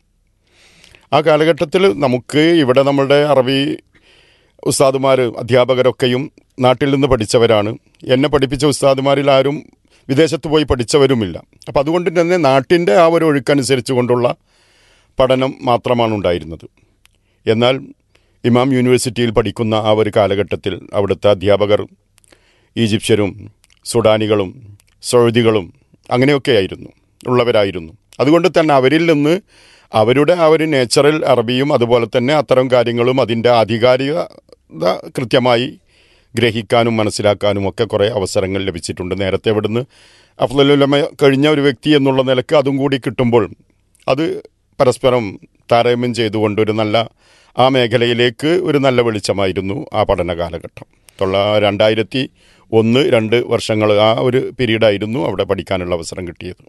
ആ കാലഘട്ടത്തിൽ നമുക്ക് ഇവിടെ നമ്മളുടെ അറബി ഉസ്താദുമാർ അധ്യാപകരൊക്കെയും നാട്ടിൽ നിന്ന് പഠിച്ചവരാണ് എന്നെ പഠിപ്പിച്ച ഉസ്താദുമാരിൽ ആരും വിദേശത്ത് പോയി പഠിച്ചവരുമില്ല അപ്പം അതുകൊണ്ട് തന്നെ നാട്ടിൻ്റെ ആ ഒരു ഒഴുക്കനുസരിച്ച് കൊണ്ടുള്ള പഠനം മാത്രമാണ് ഉണ്ടായിരുന്നത് എന്നാൽ ഇമാം യൂണിവേഴ്സിറ്റിയിൽ പഠിക്കുന്ന ആ ഒരു കാലഘട്ടത്തിൽ അവിടുത്തെ അധ്യാപകർ ഈജിപ്ഷ്യരും സുഡാനികളും സൗദികളും അങ്ങനെയൊക്കെയായിരുന്നു ഉള്ളവരായിരുന്നു അതുകൊണ്ട് തന്നെ അവരിൽ നിന്ന് അവരുടെ ആ ഒരു നേച്ചറൽ അറബിയും അതുപോലെ തന്നെ അത്തരം കാര്യങ്ങളും അതിൻ്റെ ആധികാരികത കൃത്യമായി ഗ്രഹിക്കാനും മനസ്സിലാക്കാനും ഒക്കെ കുറേ അവസരങ്ങൾ ലഭിച്ചിട്ടുണ്ട് നേരത്തെ ഇവിടുന്ന് അഫ്ലുലമ കഴിഞ്ഞ ഒരു വ്യക്തി എന്നുള്ള നിലക്ക് അതും കൂടി കിട്ടുമ്പോൾ അത് പരസ്പരം താരതമ്യം ചെയ്തുകൊണ്ട് ഒരു നല്ല ആ മേഖലയിലേക്ക് ഒരു നല്ല വെളിച്ചമായിരുന്നു ആ പഠന കാലഘട്ടം തൊള്ള രണ്ടായിരത്തി ഒന്ന് രണ്ട് വർഷങ്ങൾ ആ ഒരു പീരീഡായിരുന്നു അവിടെ പഠിക്കാനുള്ള അവസരം കിട്ടിയത്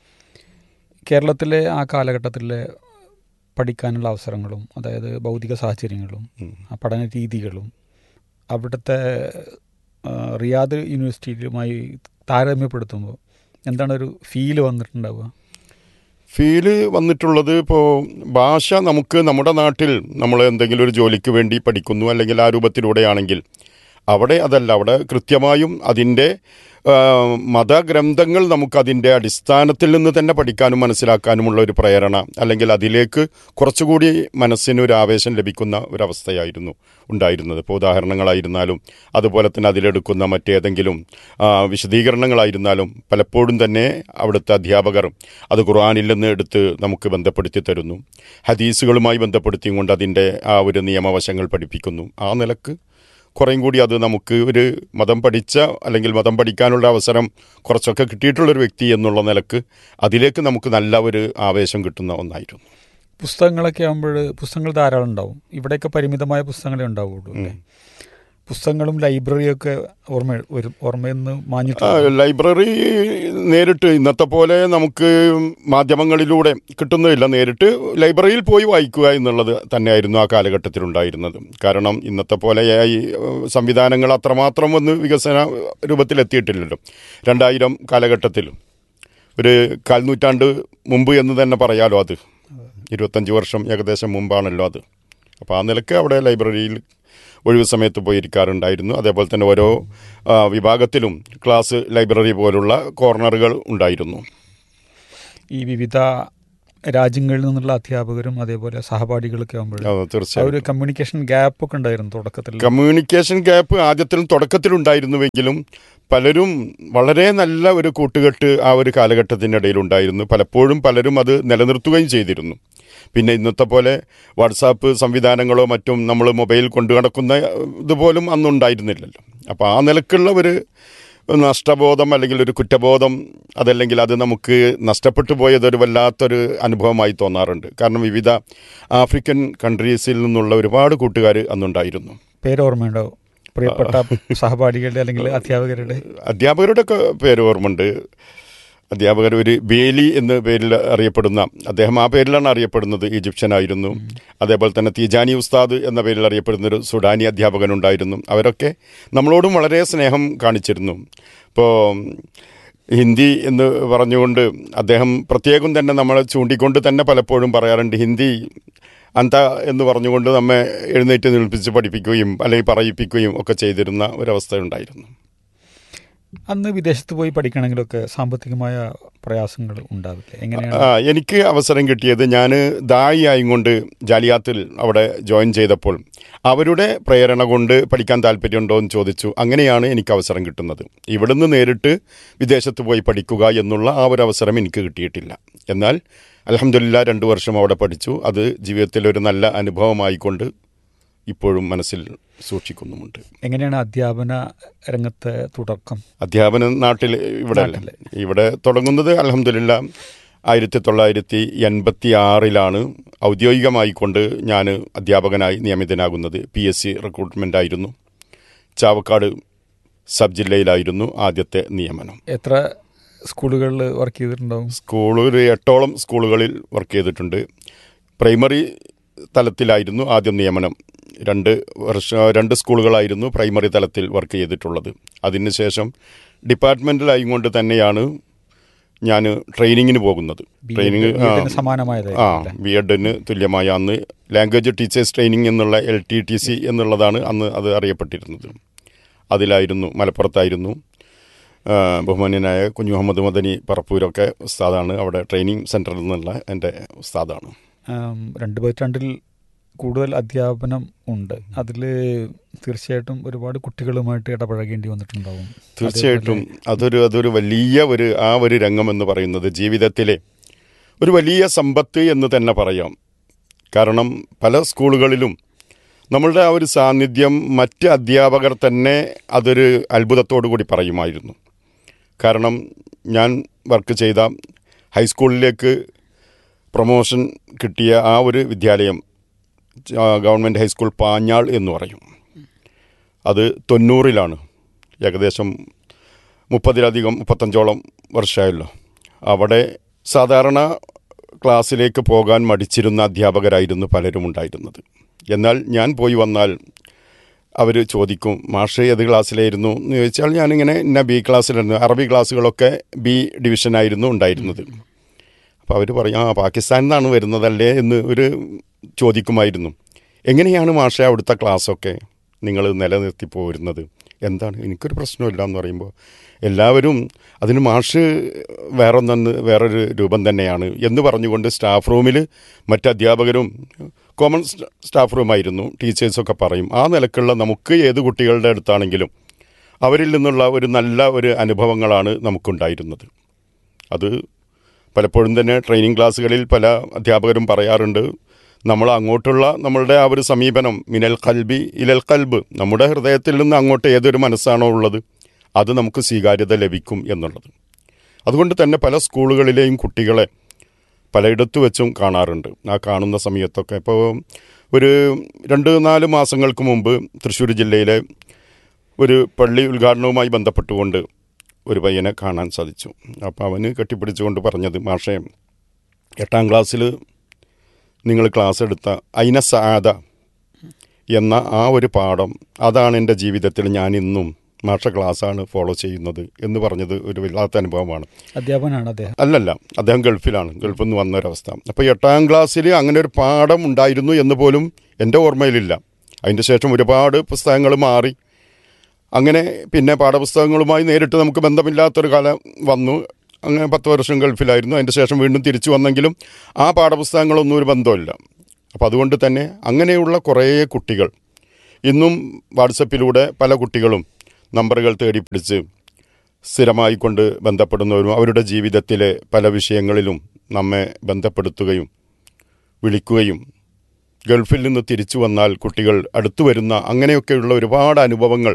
കേരളത്തിലെ ആ കാലഘട്ടത്തിലെ പഠിക്കാനുള്ള അവസരങ്ങളും അതായത് ഭൗതിക സാഹചര്യങ്ങളും ആ പഠന രീതികളും അവിടുത്തെ ആ, റിയാദ് യൂണിവേഴ്സിറ്റിയുമായി താരതമ്യപ്പെടുത്തുമ്പോൾ എന്താണ് ഒരു ഫീല് വന്നിട്ടുണ്ടാവുക ഫീല് വന്നിട്ടുള്ളത് ഇപ്പോൾ ഭാഷ നമുക്ക് നമ്മുടെ നാട്ടിൽ നമ്മൾ എന്തെങ്കിലും ഒരു ജോലിക്ക് വേണ്ടി പഠിക്കുന്നു അല്ലെങ്കിൽ ആ രൂപത്തിലൂടെയാണെങ്കിൽ അവിടെ അതല്ല അവിടെ കൃത്യമായും അതിൻ്റെ ആ, മതഗ്രന്ഥങ്ങൾ നമുക്കതിൻ്റെ അടിസ്ഥാനത്തിൽ നിന്ന് തന്നെ പഠിക്കാനും മനസ്സിലാക്കാനുമുള്ള ഒരു പ്രേരണ അല്ലെങ്കിൽ അതിലേക്ക് കുറച്ചുകൂടി മനസ്സിന് ഒരു ആവേശം ലഭിക്കുന്ന ഒരവസ്ഥയായിരുന്നു ഉണ്ടായിരുന്നത് ഇപ്പോൾ ഉദാഹരണങ്ങളായിരുന്നാലും അതുപോലെ തന്നെ അതിലെടുക്കുന്ന മറ്റേതെങ്കിലും ആ, വിശദീകരണങ്ങളായിരുന്നാലും പലപ്പോഴും തന്നെ അവിടുത്തെ അധ്യാപകർ അത് ഖുർആാനിൽ നിന്ന് എടുത്ത് നമുക്ക് ബന്ധപ്പെടുത്തി തരുന്നു ഹദീസുകളുമായി ബന്ധപ്പെടുത്തിയും കൊണ്ട് അതിൻ്റെ ആ ഒരു നിയമവശങ്ങൾ പഠിപ്പിക്കുന്നു ആ നിലക്ക് കുറേയും കൂടി അത് നമുക്ക് ഒരു മതം പഠിച്ച അല്ലെങ്കിൽ മതം പഠിക്കാനുള്ള അവസരം കുറച്ചൊക്കെ കിട്ടിയിട്ടുള്ളൊരു വ്യക്തി എന്നുള്ള നിലക്ക് അതിലേക്ക് നമുക്ക് നല്ല ഒരു ആവേശം കിട്ടുന്ന ഒന്നായിരുന്നു പുസ്തകങ്ങളൊക്കെ ആകുമ്പോൾ പുസ്തകങ്ങൾ ധാരാളം ഉണ്ടാവും ഇവിടെയൊക്കെ പരിമിതമായ പുസ്തകങ്ങളെ ഉണ്ടാവുള്ളൂ അല്ലേ പുസ്തകങ്ങളും ലൈബ്രറിയൊക്കെ ഓർമ്മ വരും ഓർമ്മയിൽ നിന്ന് ആ, മാഞ്ഞിട്ടുണ്ട് ലൈബ്രറി നേരിട്ട് ഇന്നത്തെ പോലെ നമുക്ക് മാധ്യമങ്ങളിലൂടെ കിട്ടുന്നതില്ല നേരിട്ട് ലൈബ്രറിയിൽ പോയി വായിക്കുക എന്നുള്ളത് തന്നെയായിരുന്നു ആ കാലഘട്ടത്തിലുണ്ടായിരുന്നത് കാരണം ഇന്നത്തെ പോലെ ഈ സംവിധാനങ്ങൾ അത്രമാത്രം ഒന്ന് വികസന രൂപത്തിലെത്തിയിട്ടില്ലല്ലോ രണ്ടായിരം കാലഘട്ടത്തിൽ ഒരു കാൽനൂറ്റാണ്ട് മുമ്പ് എന്ന് തന്നെ പറയാലോ അത് ഇരുപത്തഞ്ച് വർഷം ഏകദേശം മുമ്പാണല്ലോ അത് അപ്പോൾ ആ നിലക്ക് അവിടെ ലൈബ്രറിയിൽ ഒഴിവ് സമയത്ത് പോയിരിക്കാറുണ്ടായിരുന്നു അതേപോലെ തന്നെ ഓരോ ആ, വിഭാഗത്തിലും ക്ലാസ് ലൈബ്രറി പോലുള്ള കോർണറുകൾ ഉണ്ടായിരുന്നു ഈ വിവിധ രാജ്യങ്ങളിൽ നിന്നുള്ള അധ്യാപകരും അതേപോലെ സഹപാഠികളൊക്കെ ആകുമ്പോൾ ആ, ആ തീർച്ചയായും ഒരു കമ്മ്യൂണിക്കേഷൻ ഗ്യാപ്പ് ഒക്കെ ഉണ്ടായിരുന്നു തുടക്കത്തിൽ കമ്മ്യൂണിക്കേഷൻ ഗ്യാപ്പ് ആദ്യത്തിലും തുടക്കത്തിലുണ്ടായിരുന്നുവെങ്കിലും പലരും വളരെ നല്ല ഒരു കൂട്ടുകെട്ട് ആ ഒരു കാലഘട്ടത്തിൻ്റെ ഇടയിൽ ഉണ്ടായിരുന്നു പലപ്പോഴും പലരും അത് നിലനിർത്തുകയും ചെയ്തിരുന്നു പിന്നെ ഇന്നത്തെ പോലെ വാട്സാപ്പ് സംവിധാനങ്ങളോ മറ്റും നമ്മൾ മൊബൈൽ കൊണ്ടു നടക്കുന്ന ഇതുപോലും അന്നുണ്ടായിരുന്നില്ലല്ലോ അപ്പോൾ ആ നിലക്കുള്ള ഒരു നഷ്ടബോധം അല്ലെങ്കിൽ ഒരു കുറ്റബോധം അതല്ലെങ്കിൽ അത് നമുക്ക് നഷ്ടപ്പെട്ടു പോയത് ഒരു വല്ലാത്തൊരു അനുഭവമായി തോന്നാറുണ്ട് കാരണം വിവിധ ആഫ്രിക്കൻ കൺട്രീസിൽ നിന്നുള്ള ഒരുപാട് കൂട്ടുകാർ അന്നുണ്ടായിരുന്നു പേര് ഓർമ്മയുണ്ടോ പ്രിയപ്പെട്ട സഹപാഠികളുടെ അല്ലെങ്കിൽ അധ്യാപകരുടെ അധ്യാപകരുടെ ഒക്കെ പേര് ഓർമ്മയുണ്ട് അധ്യാപകർ ഒരു ബേലി എന്ന പേരിൽ അറിയപ്പെടുന്ന അദ്ദേഹം ആ പേരിലാണ് അറിയപ്പെടുന്നത് ഈജിപ്ഷ്യനായിരുന്നു അതേപോലെ തന്നെ തീജാനി ഉസ്താദ് എന്ന പേരിൽ അറിയപ്പെടുന്ന ഒരു സുഡാനി അധ്യാപകനുണ്ടായിരുന്നു അവരൊക്കെ നമ്മളോടും വളരെ സ്നേഹം കാണിച്ചിരുന്നു ഇപ്പോൾ ഹിന്ദി എന്ന് പറഞ്ഞുകൊണ്ട് അദ്ദേഹം പ്രത്യേകം തന്നെ നമ്മളെ ചൂണ്ടിക്കൊണ്ട് തന്നെ പലപ്പോഴും പറയാറുണ്ട് ഹിന്ദി അന്ത എന്ന് പറഞ്ഞുകൊണ്ട് നമ്മെ എഴുന്നേറ്റ് നിൽപ്പിച്ച് പഠിപ്പിക്കുകയും അല്ലെങ്കിൽ പറയിപ്പിക്കുകയും ഒക്കെ ചെയ്തിരുന്ന ഒരവസ്ഥ ഉണ്ടായിരുന്നു അന്ന് വിദേശത്ത് പോയി പഠിക്കണമെങ്കിലൊക്കെ സാമ്പത്തികമായ പ്രയാസങ്ങൾ ഉണ്ടാവില്ലേ എങ്ങനെയാണ് ആ, എനിക്ക് അവസരം കിട്ടിയത് ഞാൻ ദായി ആയിക്കൊണ്ട് ജാലിയാത്തിൽ അവിടെ ജോയിൻ ചെയ്തപ്പോൾ അവരുടെ പ്രേരണ കൊണ്ട് പഠിക്കാൻ താല്പര്യമുണ്ടോ എന്ന് ചോദിച്ചു അങ്ങനെയാണ് എനിക്ക് അവസരം കിട്ടുന്നത് ഇവിടുന്ന് നേരിട്ട് വിദേശത്ത് പോയി പഠിക്കുക എന്നുള്ള ആ ഒരു അവസരം എനിക്ക് കിട്ടിയിട്ടില്ല എന്നാൽ അലഹമില്ല രണ്ടു വർഷം അവിടെ പഠിച്ചു അത് ജീവിതത്തിൽ ഒരു നല്ല അനുഭവമായിക്കൊണ്ട് ഇപ്പോഴും മനസ്സിൽ സൂക്ഷിക്കുന്നുമുണ്ട് എങ്ങനെയാണ് അധ്യാപന രംഗത്തെ തുടക്കം അധ്യാപന നാട്ടിൽ ഇവിടെ അല്ല. നാട്ടില്. ഇവിടെ തുടങ്ങുന്നത് അലഹമില്ല ആയിരത്തി തൊള്ളായിരത്തി എൺപത്തി ആറിലാണ് ഔദ്യോഗികമായിക്കൊണ്ട് ഞാൻ അധ്യാപകനായി നിയമിതനാകുന്നത് പി എസ് സി റിക്രൂട്ട്മെൻ്റ് ആയിരുന്നു ചാവക്കാട് സബ് ജില്ലയിലായിരുന്നു ആദ്യത്തെ നിയമനം എത്ര സ്കൂളുകളിൽ വർക്ക് ചെയ്തിട്ടുണ്ടാവും സ്കൂൾ ഒരു എട്ടോളം സ്കൂളുകളിൽ വർക്ക് ചെയ്തിട്ടുണ്ട് പ്രൈമറി തലത്തിലായിരുന്നു ആദ്യം നിയമനം രണ്ട് വർഷ രണ്ട് സ്കൂളുകളായിരുന്നു പ്രൈമറി തലത്തിൽ വർക്ക് ചെയ്തിട്ടുള്ളത് അതിനുശേഷം ഡിപ്പാർട്ട്മെൻറ്റിലായി കൊണ്ട് തന്നെയാണ് ഞാൻ ട്രെയിനിങ്ങിന് പോകുന്നത് ബി ട്രെയിനിങ് എഡ് ബി എഡിന് സമാനമായതായിരിക്കും ആ അല്ലേ? ബി എഡിന് തുല്യമായ അന്ന് ലാംഗ്വേജ് ടീച്ചേഴ്സ് ട്രെയിനിങ് എന്നുള്ള എൽ ടി ടി സി എന്നുള്ളതാണ് അന്ന് അത് അറിയപ്പെട്ടിരുന്നത് അതിലായിരുന്നു മലപ്പുറത്തായിരുന്നു ആ, ബഹുമാന്യനായ കുഞ്ഞു മുഹമ്മദ് മദനി പറപ്പൂരൊക്കെ ഉസ്താദാണ് അവിടെ ട്രെയിനിങ് സെൻറ്ററിൽ നിന്നുള്ള എൻ്റെ ഉസ്താദാണ് ആം, രണ്ട് പതിറ്റാണ്ടിൽ കൂടുതൽ അധ്യാപനം ഉണ്ട് അതിൽ തീർച്ചയായിട്ടും ഒരുപാട് കുട്ടികളുമായിട്ട് ഇടപഴകേണ്ടി വന്നിട്ടുണ്ടാവും തീർച്ചയായിട്ടും അതൊരു അതൊരു വലിയ ഒരു ആ ഒരു രംഗം എന്ന് പറയുന്നത് ജീവിതത്തിലെ ഒരു വലിയ സമ്പത്ത് എന്ന് തന്നെ പറയാം കാരണം പല സ്കൂളുകളിലും നമ്മളുടെ ആ ഒരു സാന്നിധ്യം മറ്റ് അധ്യാപകർ തന്നെ അതൊരു അത്ഭുതത്തോടു കൂടി പറയുമായിരുന്നു കാരണം ഞാൻ വർക്ക് ചെയ്ത ഹൈസ്കൂളിലേക്ക് പ്രൊമോഷൻ കിട്ടിയ ആ ഒരു വിദ്യാലയം ആ, ഗവൺമെൻറ് ഹൈസ്കൂൾ പാഞ്ഞാൾ എന്ന് പറയും അത് തൊണ്ണൂറിലാണ് ഏകദേശം മുപ്പതിലധികം മുപ്പത്തഞ്ചോളം വർഷമായല്ലോ അവിടെ സാധാരണ ക്ലാസ്സിലേക്ക് പോകാൻ മടിച്ചിരുന്ന അധ്യാപകരായിരുന്നു പലരും ഉണ്ടായിരുന്നത് എന്നാൽ ഞാൻ പോയി വന്നാൽ അവർ ചോദിക്കും മാഷ് ഏത് ക്ലാസ്സിലായിരുന്നു എന്ന് ചോദിച്ചാൽ ഞാനിങ്ങനെ ഇന്ന ബി ക്ലാസ്സിലായിരുന്നു അറബി ക്ലാസ്സുകളൊക്കെ ബി ഡിവിഷനായിരുന്നു ഉണ്ടായിരുന്നത് അപ്പോൾ അവർ പറയും ആ പാകിസ്ഥാനിൽ നിന്നാണ് വരുന്നതല്ലേ എന്ന് ഒരു ചോദിക്കുമായിരുന്നു എങ്ങനെയാണ് മാഷെ അവിടുത്തെ ക്ലാസ്സൊക്കെ നിങ്ങൾ നിലനിർത്തി പോരുന്നത് എന്താണ് എനിക്കൊരു പ്രശ്നമില്ല എന്ന് പറയുമ്പോൾ എല്ലാവരും അതിന് മാഷ് വേറൊന്നെന്ന് വേറൊരു രൂപം തന്നെയാണ് എന്ന് പറഞ്ഞുകൊണ്ട് സ്റ്റാഫ് റൂമിൽ മറ്റ് അധ്യാപകരും കോമൺ സ്റ്റ- സ്റ്റാഫ് റൂമായിരുന്നു ടീച്ചേഴ്സൊക്കെ പറയും ആ നിലക്കുള്ള നമുക്ക് ഏത് കുട്ടികളുടെ അടുത്താണെങ്കിലും അവരിൽ നിന്നുള്ള ഒരു നല്ല ഒരു അനുഭവങ്ങളാണ് നമുക്കുണ്ടായിരുന്നത് അത് പലപ്പോഴും തന്നെ ട്രെയിനിങ് ക്ലാസ്സുകളിൽ പല അധ്യാപകരും പറയാറുണ്ട് നമ്മൾ അങ്ങോട്ടുള്ള നമ്മളുടെ ആ ഒരു സമീപനം മിനൽ കൽബി ഇലൽ കൽബ് നമ്മുടെ ഹൃദയത്തിൽ നിന്ന് അങ്ങോട്ട് ഏതൊരു മനസ്സാണോ ഉള്ളത് അത് നമുക്ക് സ്വീകാര്യത ലഭിക്കും എന്നുള്ളത് അതുകൊണ്ട് തന്നെ പല സ്കൂളുകളിലെയും കുട്ടികളെ പലയിടത്ത് വെച്ചും കാണാറുണ്ട് ആ കാണുന്ന സമയത്തൊക്കെ ഇപ്പോൾ ഒരു രണ്ട് നാല് മാസങ്ങൾക്ക് മുമ്പ് തൃശ്ശൂർ ജില്ലയിലെ ഒരു പള്ളി ഉദ്ഘാടനവുമായി ബന്ധപ്പെട്ടുകൊണ്ട് ഒരു പയ്യനെ കാണാൻ സാധിച്ചു അപ്പോൾ അവന് കെട്ടിപ്പിടിച്ചുകൊണ്ട് പറഞ്ഞത് മാഷേ എട്ടാം ക്ലാസ്സിൽ നിങ്ങൾ ക്ലാസ് എടുത്ത ഐന സാദ എന്ന ആ ഒരു പാഠം അതാണ് എൻ്റെ ജീവിതത്തിൽ ഞാൻ ഇന്നും മാഷ ക്ലാസ്സാണ് ഫോളോ ചെയ്യുന്നത് എന്ന് പറഞ്ഞത് ഒരു വല്ലാത്ത അനുഭവമാണ് അധ്യാപനാണ് അദ്ദേഹം അല്ലല്ല അദ്ദേഹം ഗൾഫിലാണ് ഗൾഫിൽ നിന്ന് വന്ന ഒരവസ്ഥ അപ്പോൾ എട്ടാം ക്ലാസ്സിൽ അങ്ങനെ ഒരു പാഠം ഉണ്ടായിരുന്നു എന്ന് പോലും എൻ്റെ ഓർമ്മയിലില്ല അതിൻ്റെ ശേഷം ഒരുപാട് പുസ്തകങ്ങൾ മാറി അങ്ങനെ പിന്നെ പാഠപുസ്തകങ്ങളുമായി നേരിട്ട് നമുക്ക് ബന്ധമില്ലാത്തൊരു കാലം വന്നു അങ്ങനെ പത്ത് വർഷം ഗൾഫിലായിരുന്നു അതിൻ്റെ ശേഷം വീണ്ടും തിരിച്ചു വന്നെങ്കിലും ആ പാഠപുസ്തകങ്ങളൊന്നും ഒരു ബന്ധമില്ല അപ്പോൾ അതുകൊണ്ട് തന്നെ അങ്ങനെയുള്ള കുറേ കുട്ടികൾ ഇന്നും വാട്സപ്പിലൂടെ പല കുട്ടികളും നമ്പറുകൾ തേടി പിടിച്ച് സ്ഥിരമായി കൊണ്ട് ബന്ധപ്പെടുന്നവരും അവരുടെ ജീവിതത്തിലെ പല വിഷയങ്ങളിലും നമ്മെ ബന്ധപ്പെടുത്തുകയും വിളിക്കുകയും ഗൾഫിൽ നിന്ന് തിരിച്ചു വന്നാൽ കുട്ടികൾ അടുത്തു വരുന്ന അങ്ങനെയൊക്കെയുള്ള ഒരുപാട് അനുഭവങ്ങൾ